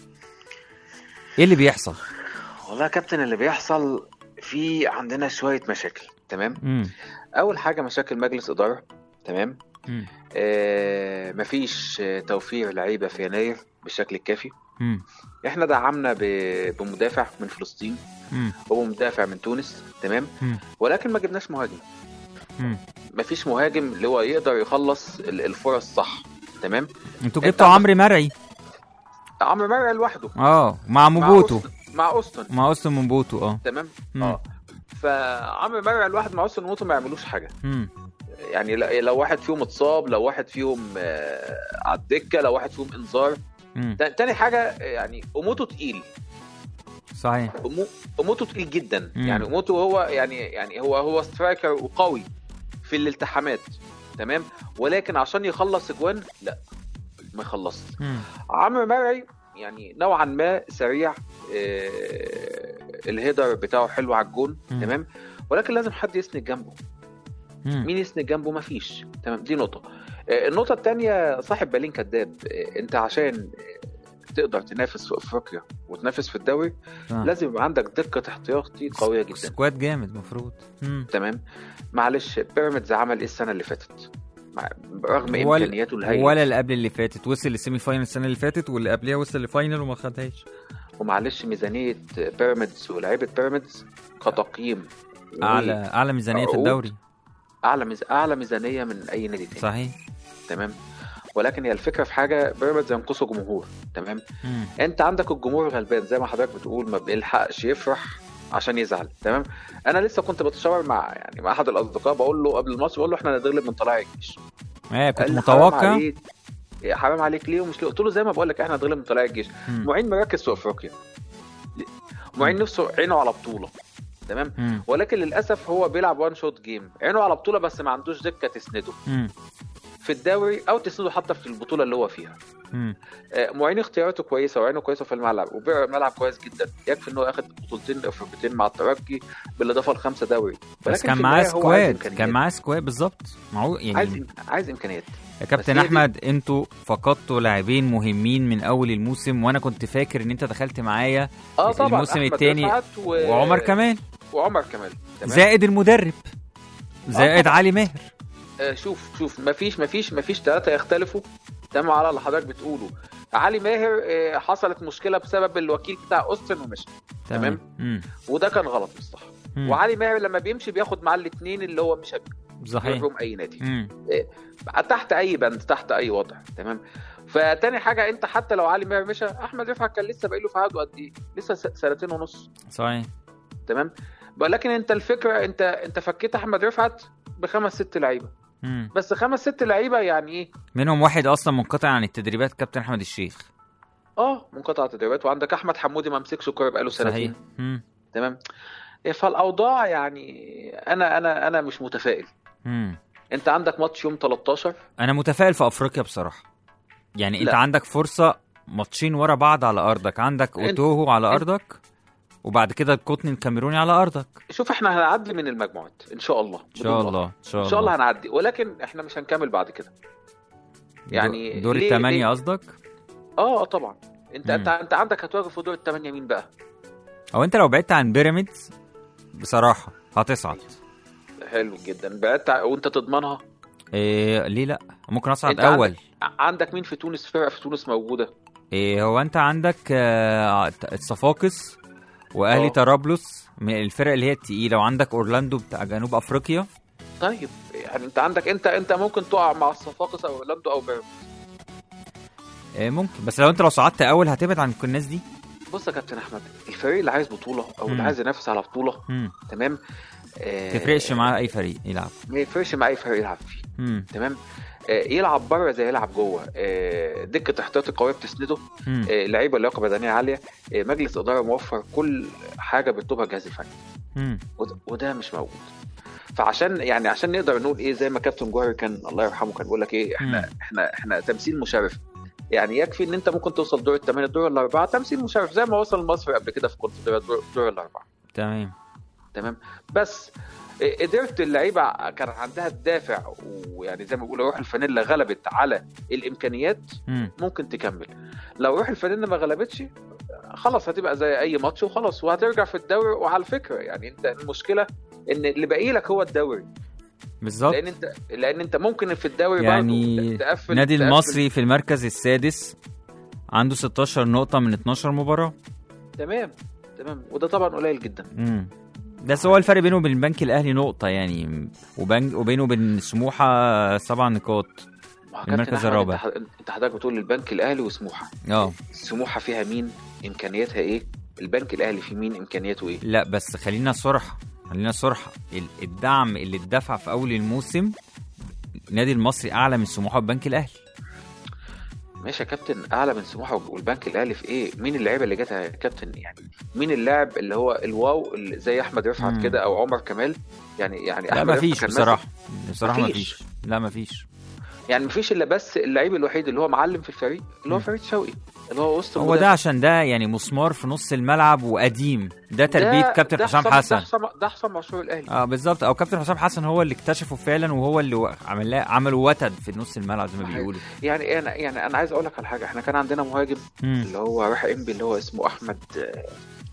ايه اللي بيحصل والله يا كابتن اللي بيحصل في عندنا شويه مشاكل تمام امم اول حاجه مشاكل مجلس اداره تمام امم آه مفيش آه، توفير لعيبه في يناير بالشكل الكافي امم احنا دعمنا ب- بمدافع من فلسطين امم ومدافع من تونس تمام مم. ولكن ما جبناش مهاجم امم مفيش مهاجم اللي هو يقدر يخلص ال- الفرص صح تمام انتوا انت جبتوا عندك- عمرو مرعي عمرو مرعي لوحده اه مع مع موبوتو أوستن- مع اوستن مع اوستن موبوتو اه تمام مم. اه فعمرو مرعي الواحد مع اوستن موتو ما يعملوش حاجه امم يعني ل- لو واحد فيهم اتصاب لو واحد فيهم آه، على الدكه لو واحد فيهم انذار امم تا- تاني حاجه آه، يعني اوموتو تقيل صحيح أومو- اوموتو تقيل جدا مم. يعني اوموتو هو يعني يعني هو هو سترايكر وقوي في الالتحامات تمام ولكن عشان يخلص اجوان لا ما يخلصش امم عمرو مرعي يعني نوعا ما سريع آه، الهيدر بتاعه حلو على الجون مم. تمام ولكن لازم حد يسند جنبه امم مين يسند جنبه مفيش تمام دي نقطه آه، النقطه الثانيه صاحب بالين كذاب آه، انت عشان آه، تقدر تنافس في افريقيا وتنافس في الدوري آه. لازم يبقى عندك دقه احتياطي قويه جدا سكواد جامد مفروض امم تمام معلش بيراميدز عمل ايه السنه اللي فاتت مع- برغم ولا- امكانياته الهائله ولا اللي قبل اللي فاتت وصل للسيمي فاينل السنه اللي فاتت واللي قبلها وصل لفاينل وما خدهاش ومعلش ميزانيه بيراميدز ولاعيبه بيراميدز كتقييم اعلى اعلى ميزانيه في عقود. الدوري اعلى ميز... اعلى ميزانيه من اي نادي تاني صحيح تمام ولكن هي الفكره في حاجه بيراميدز ينقصه جمهور تمام امم انت عندك الجمهور غلبان زي ما حضرتك بتقول ما بيلحقش يفرح عشان يزعل تمام انا لسه كنت بتشاور مع يعني مع احد الاصدقاء بقول له قبل الماتش بقول له احنا هنتغلب من طلائع الجيش ايه كنت قال لي حرام متوقع عليك يا حرام عليك ليه ومش ليه قلت له زي ما بقول لك احنا هنتغلب من طلائع الجيش مم. معين مركز في افريقيا معين نفسه عينه على بطوله تمام مم. ولكن للاسف هو بيلعب وان شوت جيم عينه على بطوله بس ما عندوش دكه تسنده مم. في الدوري او تسنده حتى في البطوله اللي هو فيها مم. آه، معين اختياراته كويسه وعينه كويسه في الملعب وبيلعب ملعب كويس جدا يكفي ان هو ياخد بطولتين افريقيتين مع الترجي بالاضافه لخمسه دوري بس ولكن كان في معاه النهاية هو عايز سكواد إمكانيات. كان معاه سكواد بالظبط معقول عايز يعني عايز امكانيات يا كابتن هي دي- احمد انتوا فقدتوا لاعبين مهمين من اول الموسم وانا كنت فاكر ان انت دخلت معايا اه طبعا الموسم أحمد التاني رفعت و... وعمر كمال وعمر كمال تمام زائد المدرب زائد طبعا. علي ماهر آه، شوف شوف مفيش مفيش مفيش ثلاثة يختلفوا تمام على اللي حضرتك بتقوله علي ماهر آه، حصلت مشكلة بسبب الوكيل بتاع اوستن ومشي تمام. مم. وده كان غلط مش صح مم. وعلي ماهر لما بيمشي بياخد معاه الاثنين اللي هو مش صحيح هيروحهم اي نادي مم. تحت اي بند تحت اي وضع تمام فتاني حاجة انت حتى لو علي ماهر مشى احمد رفعت كان لسه باقي له في عقده قد ايه؟ لسه س- سنتين ونص صحيح تمام ولكن انت الفكرة انت انت فكيت احمد رفعت بخمس ست لعيبة مم. بس خمس ست لعيبة يعني ايه؟ منهم واحد اصلا منقطع عن التدريبات كابتن احمد الشيخ اه منقطع تدريبات وعندك احمد حمودي ما مسكش الكوره بقاله صحيح سنتين مم. تمام فالاوضاع يعني انا انا انا مش متفائل مم. انت عندك ماتش يوم 13 انا متفائل في افريقيا بصراحه يعني انت لا. عندك فرصه ماتشين ورا بعض على ارضك عندك انت- اوتوهو على انت- ارضك وبعد كده القطن الكاميروني على ارضك شوف احنا هنعدي من المجموعات ان شاء الله ان شاء الله ان شاء الله ان شاء الله هنعدي ولكن احنا مش هنكمل بعد كده يعني دور ليه- الثمانيه ليه؟ قصدك اه اه طبعا انت مم. انت انت عندك هتواجه في دور الثمانيه مين بقى او انت لو بعدت عن بيراميدز بصراحه هتصعد حلو جدا بعدت ع- وانت تضمنها إيه ليه لا ممكن اصعد أنت عندك- اول ع- عندك مين في تونس فرق في تونس موجوده إيه هو انت عندك آه، الصفاقس واهلي آه. طرابلس من الفرق اللي هي التقيله وعندك اورلاندو بتاع جنوب افريقيا طيب يعني انت عندك انت انت ممكن تقع مع الصفاقس او اورلاندو او بيراميدز إيه ممكن بس لو انت لو صعدت اول هتبعد عن كل الناس دي بص يا كابتن احمد الفريق اللي عايز بطوله او اللي مم. عايز ينافس على بطوله مم. تمام آه، تفرقش مع اي فريق يلعب ما يفرقش مع اي فريق يلعب فيه مم. تمام آه، يلعب بره زي يلعب جوه آه، دكه احتياطي قويه بتسنده مم. آه، لعيبه لياقه بدنيه عاليه آه، مجلس اداره موفر كل حاجه بيطلبها الجهاز الفني مم. وده, وده مش موجود فعشان يعني عشان نقدر نقول ايه زي ما كابتن جوهري كان الله يرحمه كان بيقول لك ايه احنا مم. احنا احنا تمثيل مشرف يعني يكفي ان انت ممكن توصل دور الثمانيه دور الاربعه تمثيل مشرف زي ما وصل مصر قبل كده في كونفدرالية دور, دور الاربعه تمام تمام بس إيه، قدرت اللعيبه كان عندها الدافع ويعني زي ما بيقولوا روح الفانيلا غلبت على الامكانيات مم. ممكن تكمل لو روح الفانيلا ما غلبتش خلاص هتبقى زي اي ماتش وخلاص وهترجع في الدوري وعلى فكره يعني انت المشكله ان اللي باقي لك هو الدوري بالظبط لان انت لان انت ممكن في الدوري يعني برضه تقفل نادي تقفل- المصري في المركز السادس عنده 16 نقطة من 12 مباراة تمام تمام وده طبعا قليل جدا امم بس هو الفرق بينه وبين البنك الاهلي نقطة يعني وبنك وبينه وبين سموحة سبع نقاط ما هو كابتن المركز أحمد، الرابع. انت ح- انت حضرتك بتقول البنك الاهلي وسموحه اه سموحه فيها مين امكانياتها ايه البنك الاهلي فيه مين امكانياته ايه لا بس خلينا صرحة خلينا صرحة ال- الدعم اللي اتدفع في اول الموسم النادي المصري اعلى من سموحة والبنك الاهلي ماشي يا كابتن اعلى من سموحه والبنك الاهلي في ايه مين اللعيبه اللي جت يا كابتن يعني مين اللاعب اللي هو الواو اللي زي احمد رفعت مم. كده او عمر كمال يعني يعني لا أحمد ما رفعت فيش كان بصراحة بصراحة ما مفيش. فيش لا ما فيش ماسك- يعني مفيش الا بس اللعيب الوحيد اللي هو معلم في الفريق اللي هو مم. فريد شوقي اللي هو وسط هو ده المدافع. عشان ده يعني مسمار في نص الملعب وقديم ده تربية ده- كابتن ده حسام ده حسن حسام ده حسام عاشور الاهلي اه بالظبط او كابتن حسام حسن هو اللي اكتشفه فعلا وهو اللي عمل له- عمله وتد في نص الملعب زي ما صحيح. بيقولوا يعني انا يعني انا عايز اقول لك على حاجه احنا كان عندنا مهاجم مم. اللي هو راح انبي اللي هو اسمه احمد آه،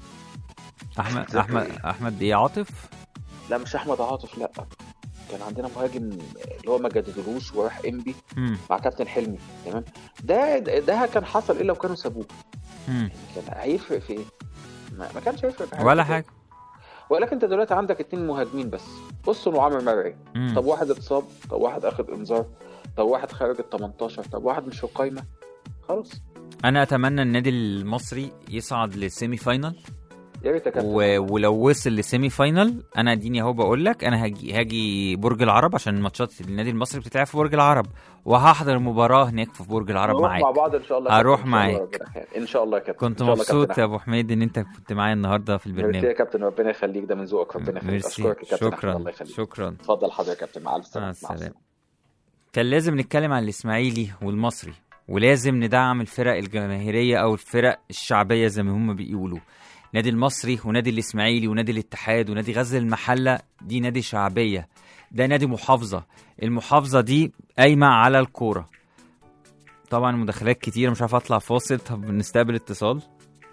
احمد زكي. احمد احمد ايه عاطف لا مش احمد عاطف لا كان عندنا مهاجم اللي هو ما جددلوش وراح انبي مم. مع كابتن حلمي تمام ده ده كان حصل ايه لو كانوا سابوه مم. كان هيفرق في ايه ما, ما كانش هيفرق في حاجة ولا كتير. حاجه ولكن انت دلوقتي عندك اتنين مهاجمين بس بصوا وعمر مرعي مم. طب واحد اتصاب طب واحد اخد انذار طب واحد خارج ال 18 طب واحد مش في القايمه خلاص انا اتمنى النادي المصري يصعد للسيمي فاينال يا ريت يا كابتن و... ولو وصل لسيمي فاينال انا اديني اهو بقول لك انا هاجي هاجي برج العرب عشان ماتشات النادي المصري بتتلعب في برج العرب وهحضر مباراه هناك في برج العرب نروح معاك مع بعض ان شاء الله يا هروح كابتن، إن شاء الله معاك. ربنا يخير. ان شاء الله يا كابتن كنت إن شاء الله مبسوط كابتن يا ابو حميد ان انت كنت معايا النهارده في ميرسي يا البرنامج كابتن ربنا يخليك ده من ذوقك ربنا يخليك ميرسي اشكرك يا كابتن أحمد، شكرا الله يخليك شكرا اتفضل حضرتك يا كابتن مع السلامه مع مع السلامه السلامه كان لازم نتكلم عن الاسماعيلي والمصري ولازم ندعم الفرق الجماهيريه او الفرق الشعبيه زي ما هم بيقولوا نادي المصري ونادي الاسماعيلي ونادي الاتحاد ونادي غزل المحله دي نادي شعبيه ده نادي محافظه المحافظه دي قايمه على الكوره طبعا مداخلات كتير مش عارف اطلع فاصل طب نستقبل اتصال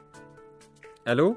الو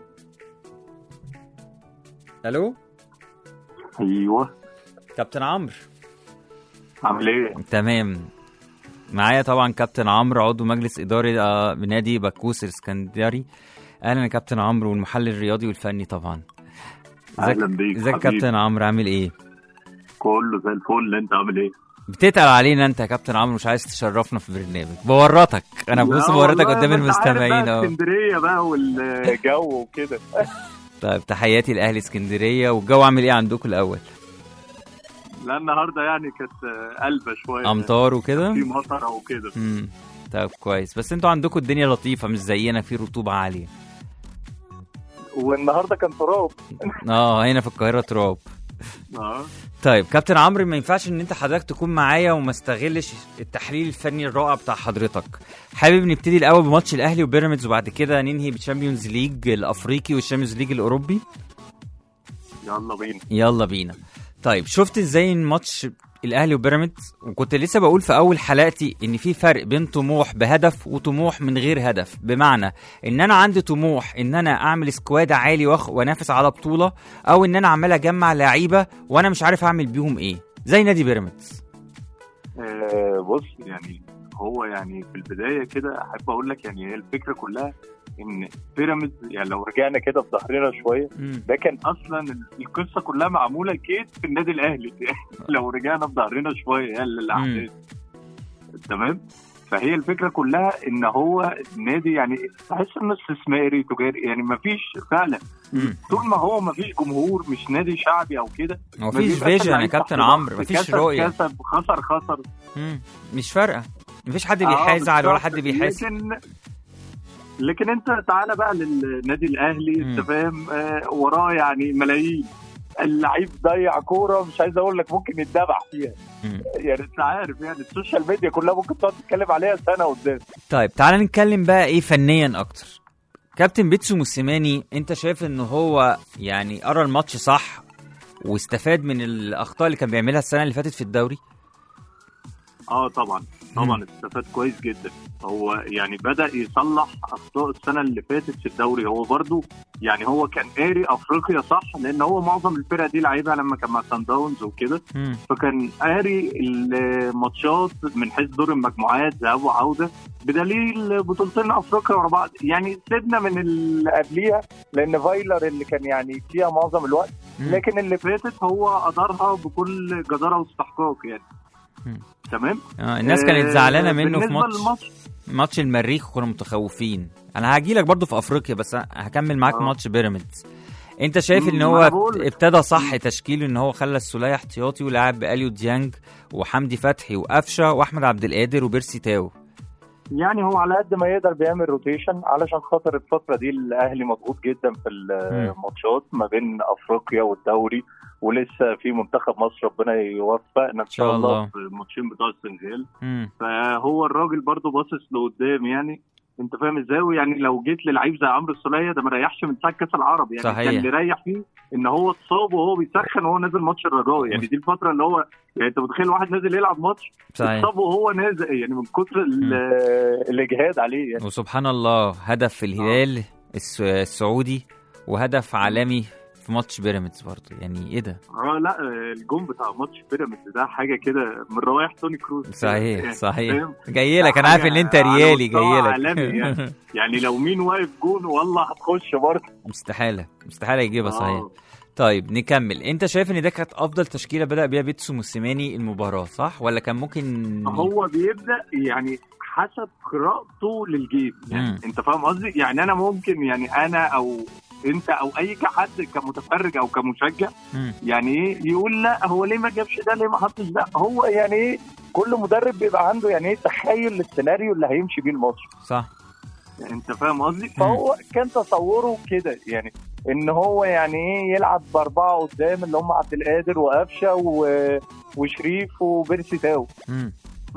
الو ايوه كابتن عمرو عامل ايه؟ تمام معايا طبعا كابتن عمرو عضو مجلس اداري آه، بنادي باكوس الاسكندري اهلا يا كابتن عمرو والمحلل الرياضي والفني طبعا اهلا بيك ازيك يا حبيبي. كابتن عمرو عامل ايه كله زي الفل انت عامل ايه؟ بتتقل علينا انت يا كابتن عمرو مش عايز تشرفنا في برنامج بورطك انا ببص لا بورطك والله، قدام ما انت عارف المستمعين بقى اهو اسكندريه بقى والجو وكده طيب تحياتي لاهل اسكندريه والجو عامل ايه عندكم الاول لا النهارده يعني كانت قلبه شويه امطار وكده في مطره وكده امم طيب كويس بس انتوا عندكم الدنيا لطيفه مش زينا في رطوبه عاليه والنهارده كان تراب اه هنا في القاهره تراب اه طيب كابتن عمرو ما ينفعش ان انت حضرتك تكون معايا وما استغلش التحليل الفني الرائع بتاع حضرتك حابب نبتدي الاول بماتش الاهلي وبيراميدز وبعد كده ننهي بالشامبيونز ليج الافريقي والشامبيونز ليج الاوروبي يلا بينا يلا بينا طيب شفت ازاي الماتش الاهلي وبيراميدز وكنت لسه بقول في اول حلقتي ان في فرق بين طموح بهدف وطموح من غير هدف بمعنى ان انا عندي طموح ان انا اعمل سكواد عالي وأخ- وانافس على بطوله او ان انا عمال اجمع لعيبه وانا مش عارف اعمل بيهم ايه زي نادي بيراميدز آه بص يعني هو يعني في البدايه كده احب اقول لك يعني هي الفكره كلها ان بيراميدز يعني لو رجعنا كده بظهرنا شويه مم. ده كان اصلا القصه كلها معموله كيد في النادي الاهلي لو رجعنا بظهرنا شويه يعني للاحداث تمام فهي الفكره كلها ان هو نادي يعني تحس انه استثماري تجاري يعني ما فيش فعلا مم. طول ما هو ما فيش جمهور مش نادي شعبي او كده هو ما مفيش بيبقاش فيجن يا اللعيب كابتن تحت عمرو ضغط. مفيش كسب رؤيه كسب خسر خسر مم. مش فارقه مفيش حد آه، بيحازعل ولا بالظبط. حد بيحاسب لكن لكن انت تعالى بقى للنادي الاهلي مم. انت فاهم آه وراه يعني ملايين اللعيب ضيع كوره مش عايز اقول لك ممكن يتدبح فيها مم. يعني انت عارف يعني السوشيال ميديا كلها ممكن تقعد تتكلم عليها سنه قدام طيب تعالى نتكلم بقى ايه فنيا اكتر كابتن بيتسو موسيماني انت شايف ان هو يعني قرا الماتش صح واستفاد من الاخطاء اللي كان بيعملها السنه اللي فاتت في الدوري اه طبعا طبعا استفاد كويس جدا هو يعني بدا يصلح اخطاء السنه اللي فاتت في الدوري هو برضو يعني هو كان قاري افريقيا صح لان هو معظم الفرق دي لعيبه لما كان مع سان داونز وكده مم. فكان قاري الماتشات من حيث دور المجموعات ذهاب وعوده بدليل بطولتين افريقيا ورا بعض يعني سيبنا من اللي قبليها لان فايلر اللي كان يعني فيها معظم الوقت مم. لكن اللي فاتت هو ادارها بكل جداره واستحقاق يعني مم. تمام آه الناس كانت زعلانه منه في بالنسبة ماتش للماتش ماتش المريخ كنا متخوفين انا هاجي لك برضه في افريقيا بس هكمل معاك آه. ماتش بيراميدز انت شايف ان مم، هو ما أنا بقول. ابتدى صح تشكيله ان هو خلى السوليه احتياطي ولعب باليو ديانج وحمدي فتحي وقفشه واحمد عبد القادر وبيرسي تاو يعني هو على قد ما يقدر بيعمل روتيشن علشان خاطر الفتره دي الاهلي مضغوط جدا في الماتشات ما بين افريقيا والدوري ولسه في منتخب مصر ربنا يوفقنا ان شاء شاء الله. الله في الماتشين بتوع السنغال مم. فهو الراجل برضو باصص لقدام يعني انت فاهم ازاي ويعني لو جيت للعيب زي عمرو السوليه ده ما ريحش من ساعه كاس العرب يعني صحيح. كان اللي ريح فيه ان هو اتصاب وهو بيسخن وهو نازل ماتش الرجاء يعني دي الفتره اللي هو يعني انت متخيل واحد نازل يلعب ماتش صحيح اتصاب وهو نازل يعني من كتر ال- الاجهاد عليه يعني وسبحان الله هدف في الهلال الس- السعودي وهدف عالمي في ماتش بيراميدز برضه يعني ايه ده اه لا آه، الجون بتاع ماتش بيراميدز ده حاجه كده من روايح توني كروز صحيح يعني صحيح فاهم؟ جاي لك انا عارف ان انت حاجة على ريالي مستوى جاي عالمي يعني. لك يعني لو مين واقف جون والله هتخش برضه مستحاله مستحاله يجيبها صحيح آه. طيب نكمل انت شايف ان ده كانت افضل تشكيله بدا بيها بيتسو موسيماني المباراه صح ولا كان ممكن هو بيبدا يعني حسب قراءته للجيم يعني مم. انت فاهم قصدي يعني انا ممكن يعني انا او انت او اي حد كمتفرج او كمشجع مم. يعني ايه يقول لا هو ليه ما جابش ده ليه ما حطش ده هو يعني ايه كل مدرب بيبقى عنده يعني ايه تخيل للسيناريو اللي هيمشي بيه الماتش صح يعني انت فاهم قصدي فهو كان تصوره كده يعني ان هو يعني ايه يلعب باربعه قدام اللي هم عبد القادر وقفشه و... وشريف وبيرسي تاو مم. ف...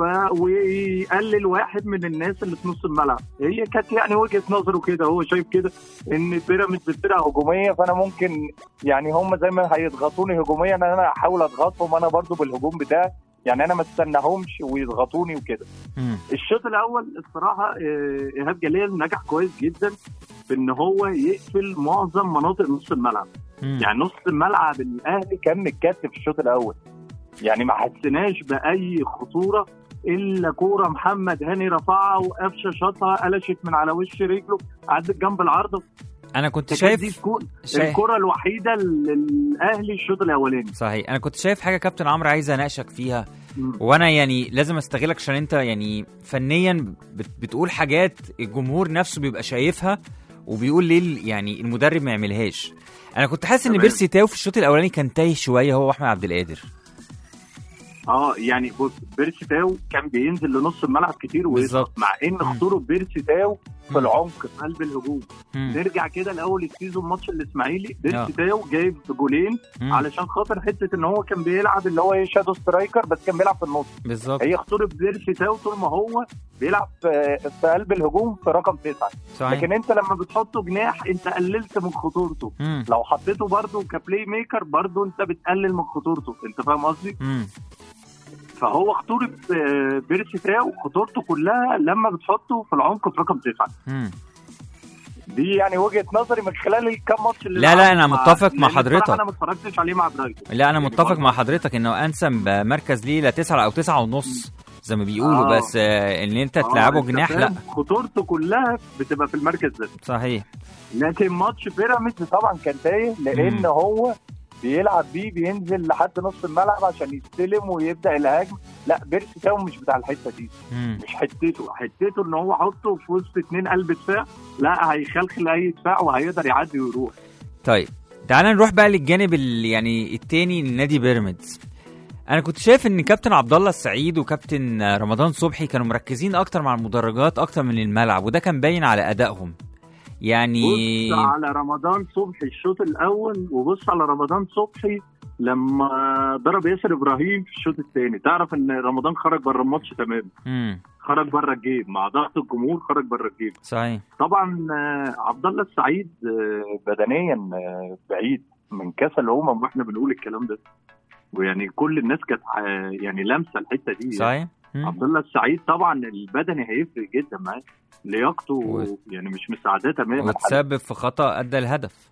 ويقلل واحد من الناس اللي في نص الملعب هي كانت يعني وجهه نظره كده هو شايف كده ان بيراميدز فرقه هجوميه فانا ممكن يعني هم زي ما هيضغطوني هجوميا انا احاول اضغطهم انا برضو بالهجوم بتاعي يعني انا ما استناهمش ويضغطوني وكده مم. الشوط الاول الصراحه آه، ايهاب جلال نجح كويس جدا في ان هو يقفل معظم مناطق نص الملعب مم. يعني نص الملعب الاهلي كان متكتف في الشوط الاول يعني ما حسيناش باي خطوره الا كوره محمد هاني رفعها وقفشه شاطها قلشت من على وش رجله عدت جنب العارضه انا كنت دي شايف الكو- شايف الكره الوحيده للاهلي الشوط الاولاني صحيح انا كنت شايف حاجه كابتن عمرو عايز اناقشك فيها مم. وانا يعني لازم استغلك عشان انت يعني فنيا بت بتقول حاجات الجمهور نفسه بيبقى شايفها وبيقول ليه ال- يعني المدرب ما يعملهاش انا كنت حاسس ان تمام. بيرسي تاو في الشوط الاولاني كان تايه شويه هو واحمد عبد القادر اه يعني بص بيرسي تاو كان بينزل لنص الملعب كتير بالظبط. ويضغط مع ان مم. خطوره بيرسي تاو في مم. العمق في قلب الهجوم مم. نرجع كده لاول السيزون ماتش الاسماعيلي آه. بيرسي تاو جايب جولين مم. علشان خاطر حته ان هو كان بيلعب اللي هو ايه شادو سترايكر بس كان بيلعب في النص بالظبط هي خطوره بيرسي تاو طول ما هو بيلعب في, في قلب الهجوم في رقم تسعه صحيح لكن انت لما بتحطه جناح انت قللت من خطورته مم. لو حطيته برده كبلاي ميكر برده انت بتقلل من خطورته انت فاهم قصدي مم. فهو خطوره آه، بيرسي تاو خطورته كلها لما بتحطه في العمق في رقم تسعه مم. دي يعني وجهه نظري من خلال الكام ماتش اللي لا، لا، لعبهم أنا مع- متفق مع لأن بصراحة حضرتك. انا ما اتفرجتش عليه مع برايتون لا انا يعني متفق برضه- مع حضرتك انه انسب مركز ليه لا تسعة او تسعة ونص زي ما بيقولوا آه. بس آه، ان انت آه، تلعبه أنت جناح فاهم؟ لا خطورته كلها بتبقى في المركز ده صحيح لكن ماتش بيراميدز طبعا كان تايه لان مم. هو بيلعب بيه بينزل لحد نص الملعب عشان يستلم ويبدا الهجم لا بيرسي تاو مش بتاع الحته دي مم. مش حتته حتته ان هو حطه في وسط اتنين قلب دفاع لا هيخلخل اي دفاع وهيقدر يعدي ويروح طيب تعال نروح بقى للجانب ال- يعني التاني لنادي بيراميدز انا كنت شايف ان كابتن عبد الله السعيد وكابتن رمضان صبحي كانوا مركزين اكتر مع المدرجات اكتر من الملعب وده كان باين على ادائهم يعني بص على رمضان صبحي الشوط الاول وبص على رمضان صبحي لما ضرب ياسر ابراهيم في الشوط الثاني تعرف ان رمضان خرج بره الماتش تماما امم خرج بره الجيم مع ضغط الجمهور خرج بره الجيم صحيح طبعا آه، عبد الله السعيد آه، بدنيا آه، بعيد من كاس الامم واحنا بنقول الكلام ده ويعني كل الناس كانت آه، يعني لامسه الحته دي صحيح مم. عبد الله السعيد طبعا البدني هيفرق جدا معاه لياقته و- يعني مش مساعداه تماما وتسبب في خطا ادى الهدف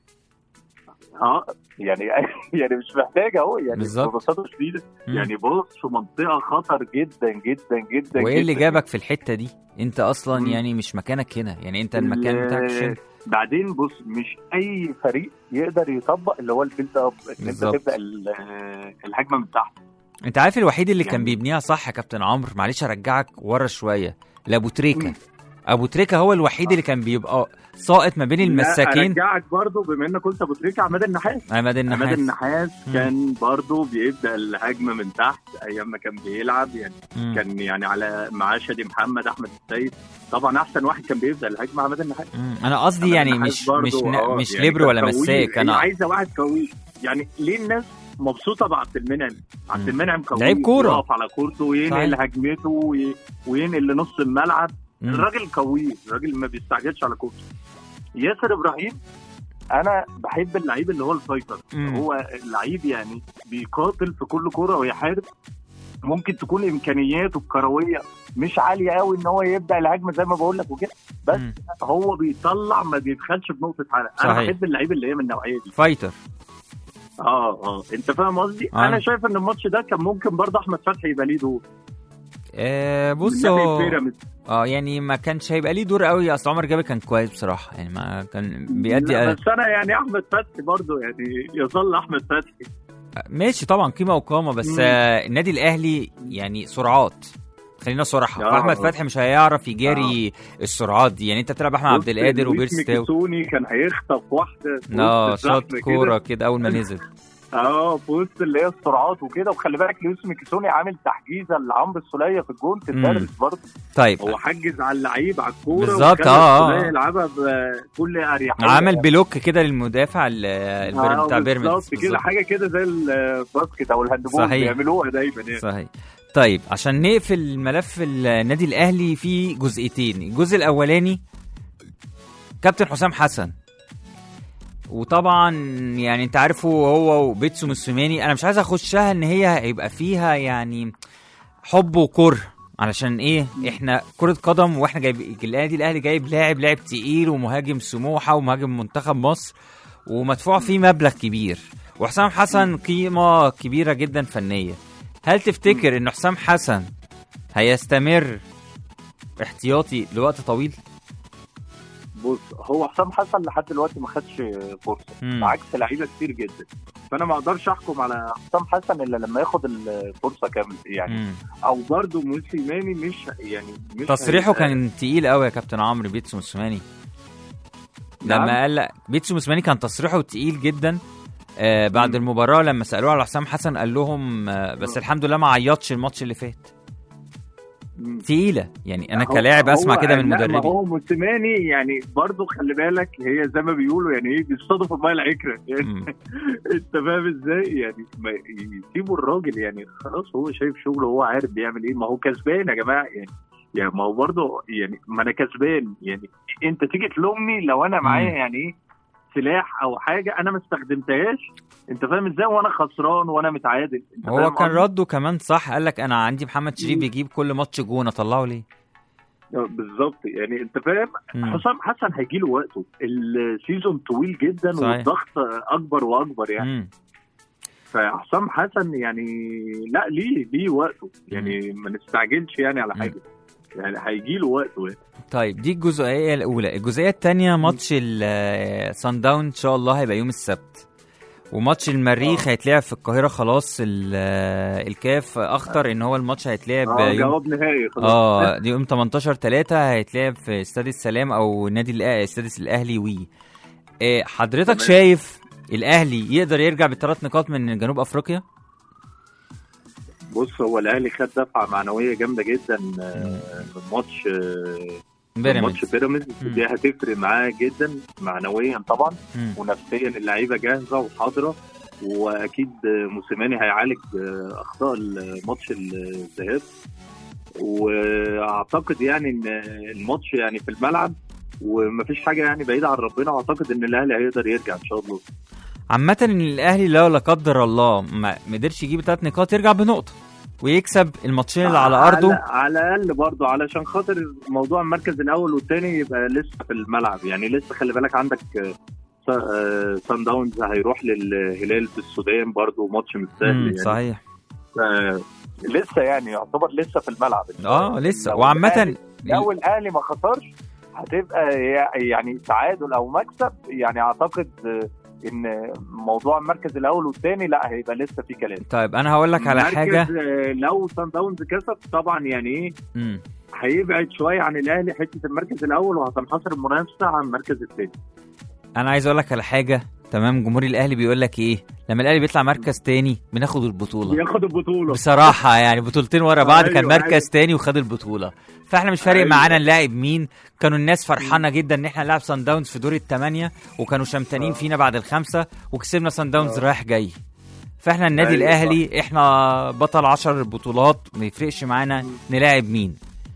اه يعني يعني مش محتاج اهو يعني بالظبط. ببساطه شديده مم. يعني بص في منطقه خطر جدا جدا جدا وايه اللي جداً. جابك في الحته دي انت اصلا مم. يعني مش مكانك هنا يعني انت المكان بتاعك مش هنا. بعدين بص مش اي فريق يقدر يطبق اللي هو البيلد اب ان انت بالظبط. تبدا ال- آه، الهجمه من تحت انت عارف الوحيد اللي كان يعني- بيبنيها صح يا كابتن عمرو معلش ارجعك ورا شويه لابو تريكه مم. ابو تريكه هو الوحيد اللي كان بيبقى ساقط ما بين المساكين ارجعك برضو بما انك قلت ابو تريكه عماد النحاس عماد عماد النحاس النحاس مم. كان برضو بيبدا الهجمه من تحت ايام ما كان بيلعب يعني مم. كان يعني على معاه شادي محمد احمد السيد طبعا احسن واحد كان بيبدا الهجمه عماد النحاس مم. انا قصدي عماد يعني النحاس مش برضو، مش آه، مش يعني ليبرو كان ولا قوي. مساك هي انا عايزه واحد قوي يعني ليه الناس مبسوطه بعبد المنعم عبد مم. المنعم قوي لعيب كورة. يقف على كورته وينقل صحيح. هجمته وي- وينقل لنص الملعب مم. الراجل قوي الراجل ما بيستعجلش على كورته ياسر ابراهيم انا بحب اللعيب اللي هو الفايتر مم. هو اللعيب يعني بيقاتل في كل كوره ويحارب ممكن تكون امكانياته الكرويه مش عاليه قوي ان هو يبدا الهجمه زي ما بقول لك وكده بس مم. هو بيطلع ما بيدخلش بنقطه حرق انا صحيح. بحب اللعيب اللي هي من النوعيه دي فايتر اه اه انت فاهم قصدي آه. انا شايف ان الماتش ده كان ممكن برضه احمد فتحي يبقى ليه دور آه بص من ناحية هو بيراميدز. اه يعني ما كانش هيبقى ليه دور قوي اصل عمر جابر كان كويس بصراحه يعني ما كان بيأدي لا، بس انا يعني احمد فتحي برضه يعني يظل احمد فتحي ماشي طبعا قيمه وقامه بس مم. آه النادي الاهلي يعني سرعات خلينا صراحه آه. فاحمد فتحي مش هيعرف يجاري السرعات دي يعني انت بتلعب احمد عبد بص، القادر لويس وبيرس تاو ميكيسوني كان هيخطف واحده في اه وسط شاط الزحمة كوره كده. كده اول ما نزل اه في وسط اللي هي السرعات وكده وخلي بالك لويس ميكيسوني عامل تحجيزه لعمرو السوليه في الجون تتدرس برضه طيب هو حجز على اللعيب على الكوره بالظبط، وخلى آه، آه. السولية يلعبها بكل اريحيه عمل بلوك كده للمدافع ال- البير- آه، بتاع بيراميدز بالظبط كده بالظبط. حاجه كده زي الباسكت او الهاندبول صحيح. بيعملوها دايما يعني صحيح طيب عشان نقفل ملف النادي الاهلي في جزئيتين الجزء الاولاني كابتن حسام حسن وطبعا يعني انت عارفه هو وبيتسو موسيماني انا مش عايز اخشها ان هي هيبقى فيها يعني حب وكره علشان ايه احنا كرة قدم واحنا جايب النادي الاهلي جايب لاعب لاعب تقيل ومهاجم سموحة ومهاجم منتخب مصر ومدفوع فيه مبلغ كبير وحسام حسن قيمة كبيرة جدا فنية هل تفتكر ان حسام حسن هيستمر احتياطي لوقت طويل؟ بص هو حسام حسن لحد دلوقتي ما خدش فرصه مم. عكس لعيبه كتير جدا فانا ما اقدرش احكم على حسام حسن الا لما ياخد الفرصه كامله يعني مم. او برضه موسيماني مش يعني مش تصريحه هيبقى- كان تقيل قوي يا كابتن عمرو بيتسو موسيماني نعم. لما قال لا بيتسو موسيماني كان تصريحه تقيل جدا آه بعد مم. المباراه لما سالوه على حسام حسن قال لهم آه بس الحمد لله ما عيطش الماتش اللي فات مم. تقيله يعني انا هو- كلاعب اسمع هو- كده من لا، ما مدربي هو موسيماني يعني برضه خلي بالك هي زي ما بيقولوا يعني ايه بيصطادوا في الميه العكره يعني مم. انت فاهم ازاي يعني ما يسيبوا الراجل يعني خلاص هو شايف شغله هو عارف بيعمل ايه ما هو كسبان يا جماعه يعني يعني ما هو برضه يعني ما انا كسبان يعني انت تيجي تلومني لو انا معايا مم. يعني ايه سلاح او حاجه انا ما استخدمتهاش انت فاهم ازاي وانا خسران وانا متعادل انت هو فاهم كان قصدي؟ رده كمان صح قال لك انا عندي محمد شريف مم. بيجيب كل ماتش جون اطلعه ليه آه، بالظبط يعني انت فاهم مم. حسام حسن هيجي له وقته السيزون طويل جدا صحيح. والضغط اكبر واكبر يعني مم. فحسام حسن يعني لا ليه ليه وقته يعني ما نستعجلش يعني على مم. حاجه يعني هيجي له وقته يعني. طيب دي الجزئيه الاولى الجزئيه الثانيه ماتش الصن داون ان شاء الله هيبقى يوم السبت وماتش المريخ هيتلعب في القاهره خلاص ال- آه، الكاف اخطر ان هو الماتش هيتلعب اه يوم جواب نهائي خلاص اه دي يوم 18 3 هيتلعب في استاد السلام او نادي الأ- استاد الاهلي وي آه، حضرتك تمام. شايف الاهلي يقدر يرجع بالثلاث نقاط من جنوب افريقيا بص هو الاهلي خد دفعه معنويه جامده جدا آه، من ماتش آه، من بيراميدز ماتش بيراميدز مم. دي هتفرق معاه جدا معنويا طبعا مم. ونفسيا اللعيبه جاهزه وحاضره واكيد موسيماني هيعالج اخطاء ماتش الذهاب واعتقد يعني ان الماتش يعني في الملعب ومفيش حاجه يعني بعيده عن ربنا واعتقد ان الاهلي هيقدر يرجع ان شاء الله عامة ان الاهلي لو لا قدر الله ما ما قدرش يجيب ثلاث نقاط يرجع بنقطة ويكسب الماتشين اللي على ارضه على, على الاقل برضه علشان خاطر موضوع المركز الاول والثاني يبقى لسه في الملعب يعني لسه خلي بالك عندك سان داونز هيروح للهلال في السودان برضه ماتش مش سهل مم، يعني صحيح ف- لسه يعني يعتبر لسه في الملعب اه لسه لو وعامة الأهلي- لو الاهلي ما خسرش هتبقى يعني تعادل او مكسب يعني اعتقد ان موضوع المركز الاول والثاني لا هيبقى لسه في كلام طيب انا هقول لك على مركز، حاجة آه، لو سان داونز كسب طبعا يعني ايه مم. هيبعد شويه عن الاهلي حته المركز الاول وهتنحصر المنافسه عن المركز الثاني انا عايز اقول لك على حاجة تمام جمهور الاهلي بيقول لك ايه لما الاهلي بيطلع مركز تاني بناخد البطولة ياخد البطوله بصراحة يعني بطولتين ورا بعض كان أيوة، مركز أيوة. تاني وخد البطولة فاحنا مش فارق أيوة. معانا نلاعب مين كانوا الناس فرحانة جدا ان احنا نلعب سان داونز في دور الثمانية وكانوا شمتانين فينا بعد الخمسة وكسبنا سان داونز رايح جاي فاحنا النادي أيوة، الاهلي احنا بطل عشر بطولات ما يفرقش معانا نلاعب مين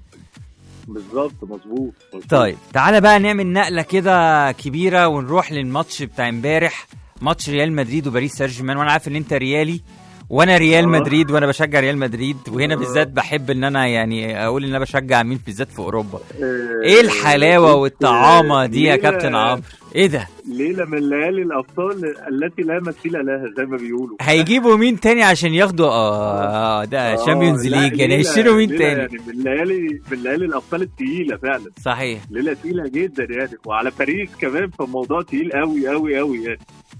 بالظبط مظبوط مظبوط. طيب تعالى بقى نعمل نقلة كده كبيرة ونروح للماتش بتاع امبارح ماتش ريال مدريد وباريس سان جيرمان وانا عارف ان انت ريالي وانا ريال آه. مدريد وانا بشجع ريال مدريد وهنا آه. بالذات بحب ان انا يعني اقول ان انا بشجع مين بالذات في اوروبا آه، ايه الحلاوه بص، والطعامه دي يا ليلة- كابتن عمرو ايه ده ليله من ليالي الابطال التي لا مثيل لها زي ما بيقولوا هيجيبوا مين تاني عشان ياخدوا اه ده آه، شامبيونز لا، ليج يعني ليلة- هيشتروا مين ليلة تاني يعني من ليالي من ليالي الابطال الثقيله فعلا صحيح ليله تقيله جدا يعني وعلى باريس كمان فالموضوع تقيل قوي قوي قوي يعني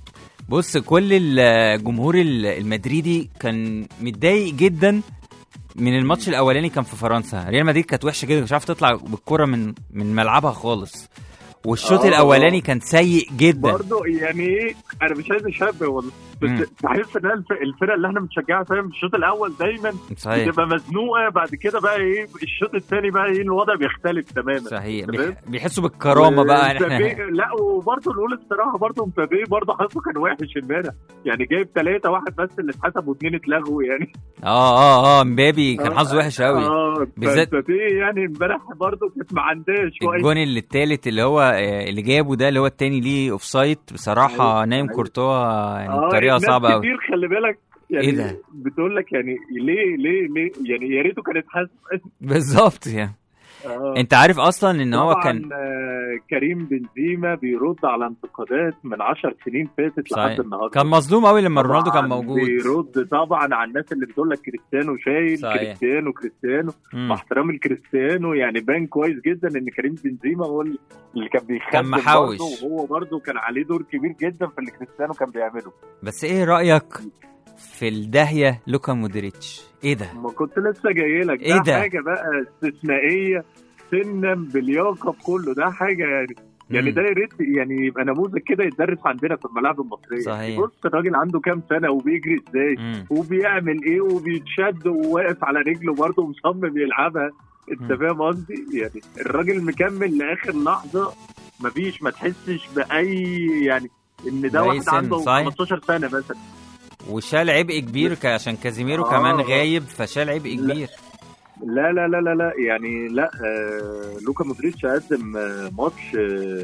بص كل الجمهور ال- المدريدي كان متضايق جدا من الماتش الاولاني كان في فرنسا ريال مدريد كانت وحشه جدا مش عارفه تطلع بالكره من من ملعبها خالص والشوط آه. الاولاني كان سيء جدا برضه يعني ايه انا مش عايز اشبه والله مم. بس بحس ان الف- الفرق اللي احنا بنشجعها فاهم الشوط الاول دايما صحيح بتبقى مزنوقه بعد كده بقى ايه الشوط الثاني بقى ايه الوضع بيختلف تماما صحيح تمام. بيح- بيحسوا بالكرامه بقى ومبابي- احنا لا وبرضه نقول الصراحه برضه مبابي برضه حظه كان وحش امبارح يعني جايب ثلاثه واحد بس اللي اتحسب واثنين اتلغوا يعني اه اه اه مبابي كان حظه وحش قوي اه بالذات- مبابي يعني امبارح برضه كانت معنداه شويه الجون اللي التالت اللي هو آه، اللي جابه ده اللي هو التاني ليه اوف سايد بصراحه أيوة، نايم أيوة. كورتوا يعني اه بطريقه ناس صعبه قوي كتير خلي بالك يعني إيه ده؟ بتقول لك يعني ليه ليه ليه يعني يا ريته كانت حاسس بالظبط يعني آه. انت عارف اصلا ان هو طبعاً، كان آه، كريم بنزيما بيرد على انتقادات من 10 سنين فاتت صحيح. لحد النهارده كان مظلوم قوي لما رونالدو كان طبعاً موجود بيرد طبعا على الناس اللي بتقول لك كريستيانو شايل صحيح. كريستيانو كريستيانو مم. مع احترامي لكريستيانو يعني بان كويس جدا ان كريم بنزيما هو اللي كان بيخدم كان محوش. برضه، وهو برضه كان عليه دور كبير جدا في اللي كريستيانو كان بيعمله بس ايه رايك في الداهيه لوكا مودريتش ايه ده ما كنت لسه جاي لك إيه ده؟ حاجه بقى استثنائيه سنا بلياقه بكله ده حاجه يعني يعني مم. ده يا ريت يعني يبقى نموذج كده يتدرس عندنا في الملاعب المصريه صحيح. يعني بص الراجل عنده كام سنه وبيجري ازاي مم. وبيعمل ايه وبيتشد وواقف على رجله برضه ومصمم يلعبها انت مم. فاهم قصدي يعني الراجل مكمل لاخر لحظه مفيش ما تحسش باي يعني ان ده بأي واحد سن، عنده صحيح. 15 سنه مثلا وشال عبء كبير ك- عشان كازيميرو آه. كمان غايب فشال عبء لا. كبير لا لا لا لا لا يعني لا آه لوكا مودريتش قدم آه ماتش آه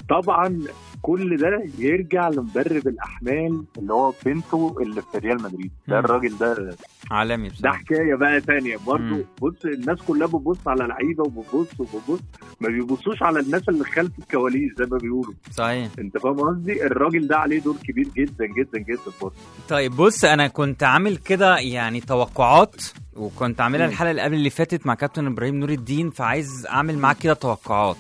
طبعا كل ده يرجع لمدرب الاحمال اللي هو بنتو اللي في ريال مدريد ده مم. الراجل ده عالمي ده بصراحه حكايه بقى تانية برضو مم. بص الناس كلها بتبص على لعيبه وبتبص وبتبص ما بيبصوش على الناس اللي خلف الكواليس زي ما بيقولوا صحيح انت فاهم قصدي الراجل ده عليه دور كبير جدا جدا جدا برضه طيب بص انا كنت عامل كده يعني توقعات وكنت عاملها مم. الحلقه اللي قبل اللي فاتت مع كابتن ابراهيم نور الدين فعايز اعمل معاك كده توقعات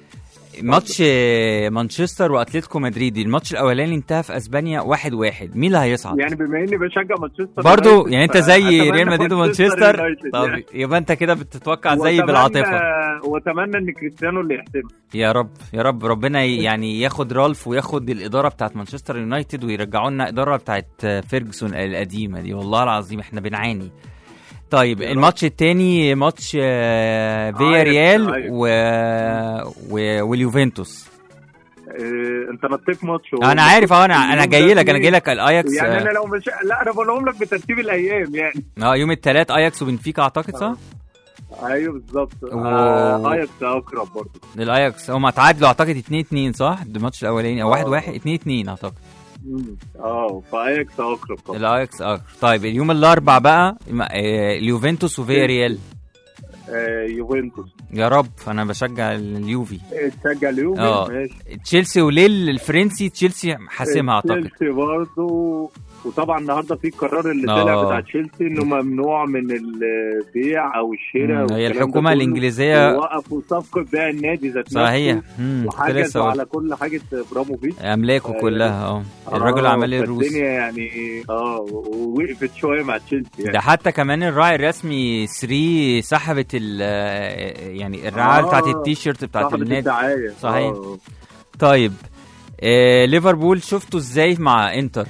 ماتش آه، مانشستر واتلتيكو مدريد الماتش الاولاني انتهى في اسبانيا واحد واحد مين اللي هيصعد يعني بما اني بشجع مانشستر برضو يونايتد، يعني انت زي فأتمنى ريال مدريد مانشستر ومانشستر يونايتد طب يعني. يبقى انت كده بتتوقع زي وأتمنى- بالعاطفه واتمنى ان كريستيانو اللي يحسم يا رب يا رب ربنا ي- يعني ياخد رالف وياخد الاداره بتاعت مانشستر يونايتد ويرجعوا لنا اداره بتاعت فيرجسون القديمه دي والله العظيم احنا بنعاني طيب يا رب. الماتش التاني ماتش آه، فيا أياكس، ريال أياكس. و... و... واليوفنتوس اه انت نطيت ماتش انا عارف اه انا انا جاي لك انا جاي لك الاياكس يعني آه، انا لو مش لا انا بقولهم لك بترتيب الايام يعني اه يوم الثلاث اياكس وبنفيكا اعتقد صح؟ ايوه بالظبط و- آه، اياكس اقرب برضه الاياكس هم اتعادلوا اعتقد 2 2 صح؟ الماتش الاولاني او 1 1 2 2 اعتقد مم. اه فاياكس اقرب طبعا الاياكس اه طيب اليوم الاربع بقى آه، اليوفنتوس وفيا ريال آه، يوفنتوس يا رب انا بشجع اليوفي آه، تشجع اليوفي اه. ماشي تشيلسي وليل الفرنسي تشيلسي حاسمها اعتقد تشيلسي برضه وطبعا النهارده في قرار اللي اه. طلع بتاع تشيلسي انه ممنوع من البيع او الشراء مم، هي والكلام ده الحكومه كله. الانجليزيه ووقفوا صفقه بيع النادي ذات نفسه صحيح مم، كنت لسه وحجزوا أقول. على كل حاجه براموفيتش املاكه آه، كلها اه الراجل آه، اعمال الروس فالدنيا يعني اه ووقفت شويه مع تشيلسي يعني ده حتى كمان الراعي الرسمي 3 سحبت ال يعني الرعايه آه، بتاعت التيشيرت بتاعت صاحبة النادي الدعايه صحيح. آه. طيب آه ليفربول شفته ازاي مع انتر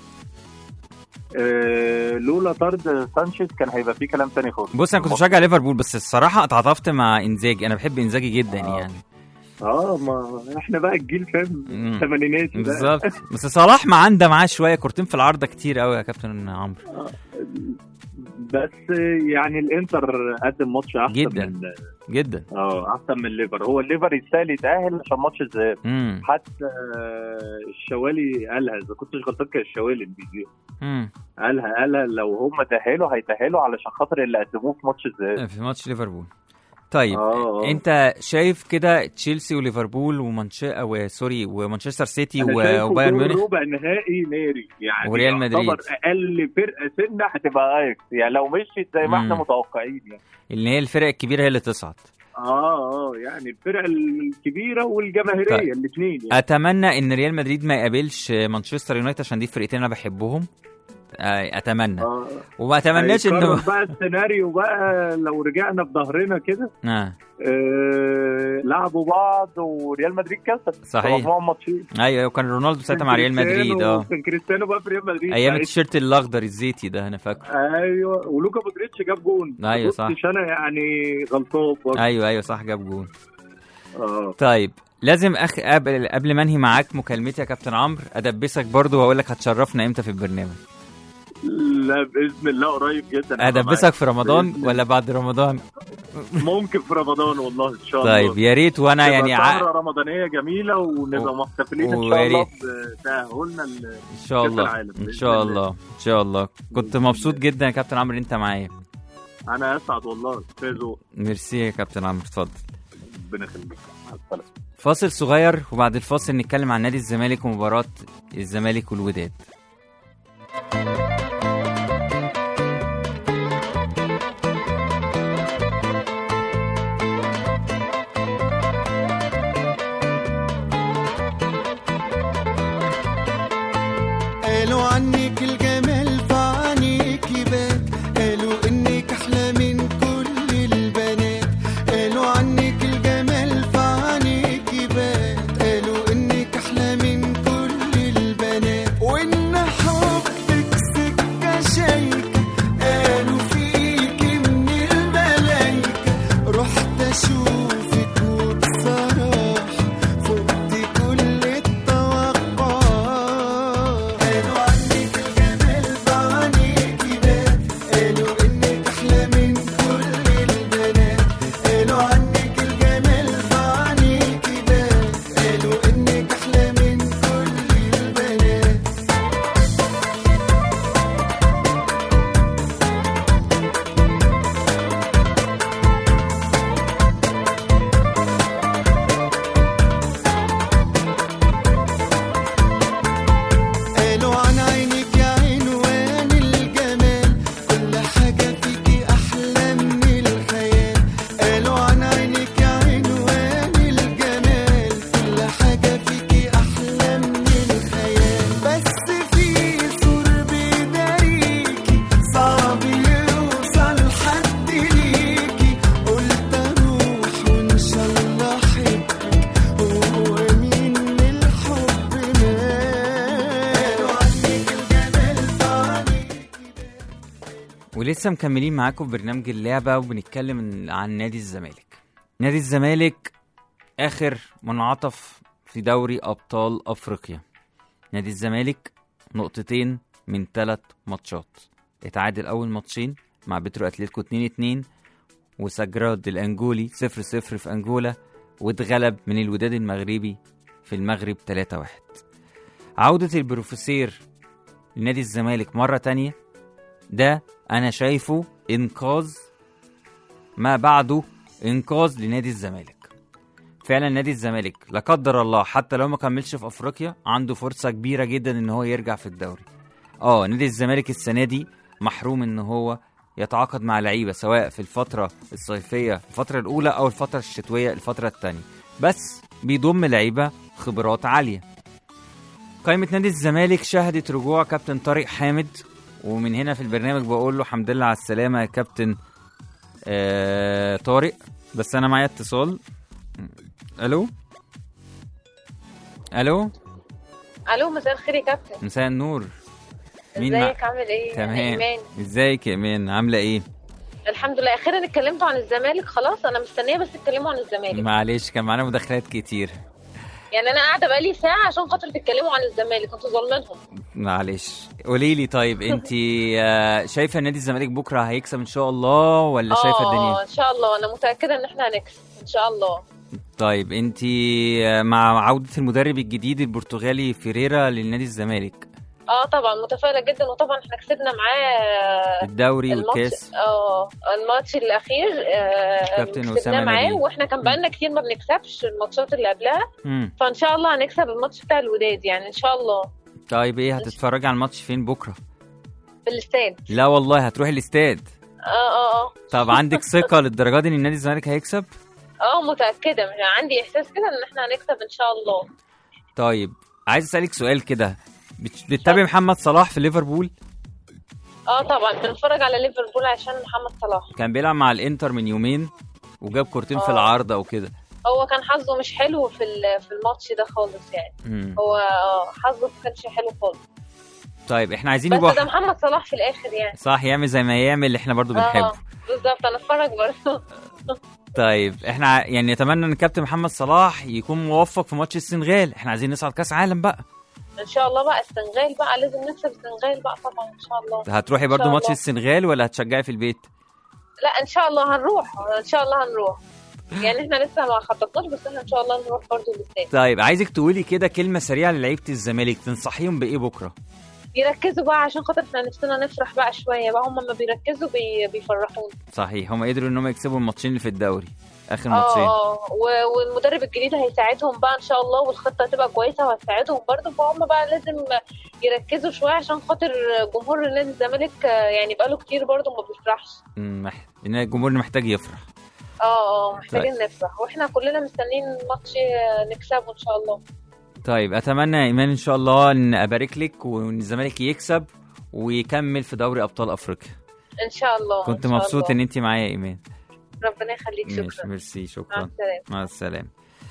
آه، لولا طرد سانشيز كان هيبقى في كلام تاني خالص بص انا كنت بشجع ليفربول بس الصراحه اتعاطفت مع انزاجي انا بحب انزاجي جدا آه. يعني اه ما احنا بقى الجيل فاهم مم. الثمانينات بالظبط بس صلاح ما عنده معاه شويه كورتين في العارضه كتير قوي يا كابتن عمرو بس يعني الانتر قدم ماتش احسن جداً. من جدا اه احسن من الليفر هو الليفر يستاهل يتاهل عشان ماتش الذهاب امم حتى آه، الشوالي قالها اذا كنتش غلطان كان الشوالي اللي بيجي امم قالها قالها لو هم تاهلوا هيتاهلوا علشان خاطر اللي قدموه في ماتش الذهاب في ماتش ليفربول طيب آه، آه. انت شايف كده تشيلسي وليفربول ومانشستر وسوري ومانشستر سيتي أنا و- شايفه وبايرن دور ميونخ ربع نهائي ناري يعني وريال مدريد. يعتبر اقل فرقه سنه هتبقى اياكس يعني لو مشيت زي ما احنا مم. متوقعين يعني اللي هي الفرق الكبيره هي اللي تصعد اه اه يعني الفرقه الكبيره والجماهيريه طيب. الاثنين يعني اتمنى ان ريال مدريد ما يقابلش مانشستر يونايتد عشان دي فرقتين انا بحبهم آه، اتمنى اه وما اتمناش هيتكرر انه بقى السيناريو بقى لو رجعنا بظهرنا كده آه. آه لعبوا بعض وريال مدريد كسب صحيح. مجموعة ماتشين ايوه ايوه كان رونالدو ساعتها مع ريال كريستيانو- مدريد اه كان كريستيانو بقى في ريال مدريد ايام ساعتها. التيشيرت الاخضر الزيتي ده انا فاكره ايوه ولوكا مودريتش جاب جون أيوة ما صح. كنتش انا يعني غلطان برضه ايوه ايوه صح جاب جون اه طيب لازم اخ قبل قبل ما انهي معاك مكالمتي يا كابتن عمرو ادبسك برضو واقول لك هتشرفنا امتى في البرنامج لا باذن الله قريب جدا هبقى ادبسك في رمضان بإذن الله. ولا بعد رمضان معاك. ممكن في رمضان والله ان شاء الله طيب يا ريت وانا تبقى يعني ع... سهرة رمضانية جميلة ونبقى و- محتفلين ان ويا شاء الله ريت. بتأهلنا ال- ان شاء كأس الله العالم ان بإذن شاء الله. الله ان شاء الله كنت مبسوط جدا يا كابتن عمرو ان انت معايا انا اسعد والله فازوا ميرسي يا كابتن عمرو اتفضل ربنا يخليك مع السلامة فاصل صغير وبعد الفاصل نتكلم عن نادي الزمالك ومباراة الزمالك والوداد قالوا عنك الجمال فعنيك يبان قالوا انك احلى من كل البنات قالوا عنك الجمال فعنيك يبان قالوا انك احلى من كل البنات وان ولسه مكملين معاكم في برنامج اللعبة وبنتكلم عن نادي الزمالك نادي الزمالك آخر منعطف في دوري أبطال أفريقيا نادي الزمالك نقطتين من ثلاث ماتشات اتعادل أول ماتشين مع بترو أتلتيكو 2-2 وسجراد الأنجولي 0-0 في أنجولا واتغلب من الوداد المغربي في المغرب 3-1 عودة البروفيسير لنادي الزمالك مرة تانية ده أنا شايفه إنقاذ ما بعده إنقاذ لنادي الزمالك فعلا نادي الزمالك لا قدر الله حتى لو ما كملش في أفريقيا عنده فرصة كبيرة جدا إن هو يرجع في الدوري اه نادي الزمالك السنة دي محروم إن هو يتعاقد مع لعيبة سواء في الفترة الصيفية الفترة الأولى أو الفترة الشتوية الفترة التانية بس بيضم لعيبة خبرات عالية قائمة نادي الزمالك شهدت رجوع كابتن طارق حامد ومن هنا في البرنامج بقول له الحمد لله على السلامة يا كابتن آه طارق بس أنا معايا اتصال ألو ألو الو مساء الخير يا كابتن مساء النور مين مع- ازيك عامل ايه تمام ايمان ازيك يا ايمان عامله ايه الحمد لله اخيرا اتكلمتوا عن الزمالك خلاص انا مستنيه بس تتكلموا عن الزمالك معلش كان معانا مداخلات كتير يعني انا قاعده بقالي ساعه عشان خاطر تتكلموا عن الزمالك انتوا ظالمينهم معلش قولي لي طيب انت شايفه نادي الزمالك بكره هيكسب ان شاء الله ولا شايفه اه الدنيا ان شاء الله انا متاكده ان احنا هنكسب ان شاء الله طيب انت مع عوده المدرب الجديد البرتغالي فيريرا للنادي الزمالك اه طبعا متفائله جدا وطبعا احنا كسبنا معاه الدوري الماتش والكاس اه الماتش الاخير آه كابتن كسبناه أسامة معاه نبيل. واحنا كان بقالنا كتير ما بنكسبش الماتشات اللي قبلها مم. فان شاء الله هنكسب الماتش بتاع الوداد يعني ان شاء الله طيب ايه هتتفرجي على الماتش فين بكره في الاستاد لا والله هتروحي الاستاد اه اه اه طب عندك ثقه للدرجه دي ان نادي الزمالك هيكسب اه متأكدة مش عندي إحساس كده إن إحنا هنكسب إن شاء الله طيب عايز اسالك سؤال كده بت- بتتابعي محمد صلاح في ليفربول اه طبعا بنتفرج على ليفربول عشان محمد صلاح كان بيلعب مع الانتر من يومين وجاب كورتين في آه. العارضه وكده هو كان حظه مش حلو في ال- في الماتش ده خالص يعني مم. هو آه، حظه ما كانش حلو خالص طيب احنا عايزين بس يبقى ده محمد صلاح في الآخر يعني صح يعمل زي ما يعمل احنا برضو بنحبه اه بالظبط أنا اتفرج برضه طيب احنا ع- يعني نتمنى ان كابتن محمد صلاح يكون موفق في ماتش السنغال احنا عايزين نصعد كاس عالم بقى إن شاء الله بقى السنغال بقى لازم نكسب السنغال بقى طبعا إن شاء الله هتروحي برضو شاء ماتش الله. السنغال ولا هتشجعي في البيت لا إن شاء الله هنروح إن شاء الله هنروح يعني إحنا لسه ما خططناش بس إحنا إن شاء الله نروح برضه الاستاد طيب عايزك تقولي كده كلمه سريعه للعيبه الزمالك تنصحيهم بايه بكره يركزوا بقى عشان خاطر إحنا نفسنا نفرح بقى شوية بقى هم ما بيركزوا بي... بيفرحونا صحيح هم قدروا ان هم يكسبوا الماتشين اللي في الدوري اخر ماتشين اه اه و- والمدرب الجديد هيساعدهم بقى ان شاء الله والخطه هتبقى كويسه وهتساعدهم برضه فهم بقى لازم يركزوا شويه عشان خاطر جمهور نادي الزمالك آه، يعني بقاله كتير برضه ما بيفرحش مم، مح- ان الجمهور محتاج يفرح اه اه محتاجين نفرح واحنا كلنا مستنيين ماتش آه، نكسبه ان شاء الله طيب اتمنى يا ايمان ان شاء الله ان ابارك لك وان الزمالك يكسب ويكمل في دوري ابطال افريقيا ان شاء الله كنت إن شاء مبسوط الله. ان انت معايا يا ايمان ربنا يخليك ماشي شكرا ميرسي مع شكرا السلامه مع السلامة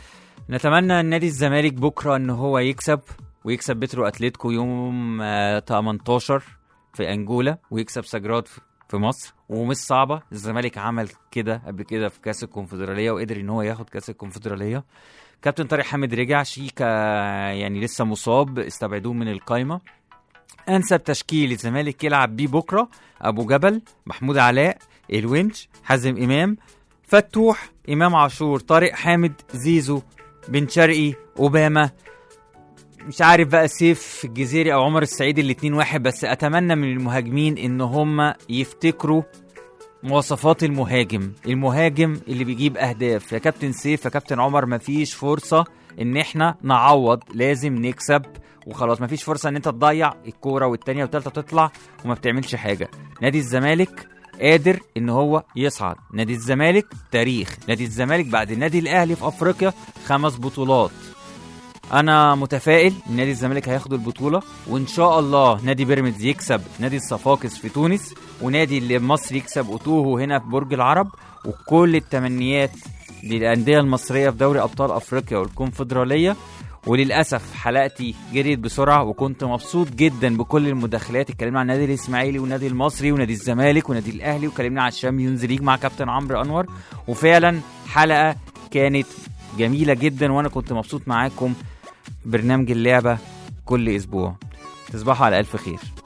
نتمنى ان نادي الزمالك بكره ان هو يكسب ويكسب بترو اتلتيكو يوم آه، 18 في انجولا ويكسب سجراد في- في مصر ومش صعبه الزمالك عمل كده قبل كده في كاس الكونفدراليه وقدر ان هو ياخد كاس الكونفدراليه كابتن طارق حامد رجع شيكا يعني لسه مصاب استبعدوه من القايمه انسب تشكيل الزمالك يلعب بيه بكره ابو جبل محمود علاء الونش حازم امام فتوح امام عاشور طارق حامد زيزو بن شرقي اوباما مش عارف بقى سيف الجزيري او عمر السعيد الاتنين واحد بس اتمنى من المهاجمين ان هم يفتكروا مواصفات المهاجم المهاجم اللي بيجيب اهداف يا كابتن سيف يا كابتن عمر مفيش فرصة ان احنا نعوض لازم نكسب وخلاص مفيش فرصة ان انت تضيع الكورة والتانية والتالتة تطلع وما بتعملش حاجة نادي الزمالك قادر ان هو يصعد نادي الزمالك تاريخ نادي الزمالك بعد النادي الاهلي في افريقيا خمس بطولات انا متفائل ان نادي الزمالك هياخد البطوله وان شاء الله نادي بيراميدز يكسب نادي الصفاقس في تونس ونادي اللي مصر يكسب اوتوهو هنا في برج العرب وكل التمنيات للانديه المصريه في دوري ابطال افريقيا والكونفدراليه وللاسف حلقتي جريت بسرعه وكنت مبسوط جدا بكل المداخلات اتكلمنا عن النادي الاسماعيلي والنادي المصري ونادي الزمالك ونادي الاهلي واتكلمنا عن الشامبيونز ليج مع كابتن عمرو انور وفعلا حلقه كانت جميله جدا وانا كنت مبسوط معاكم برنامج اللعبه كل اسبوع تصبحوا على الف خير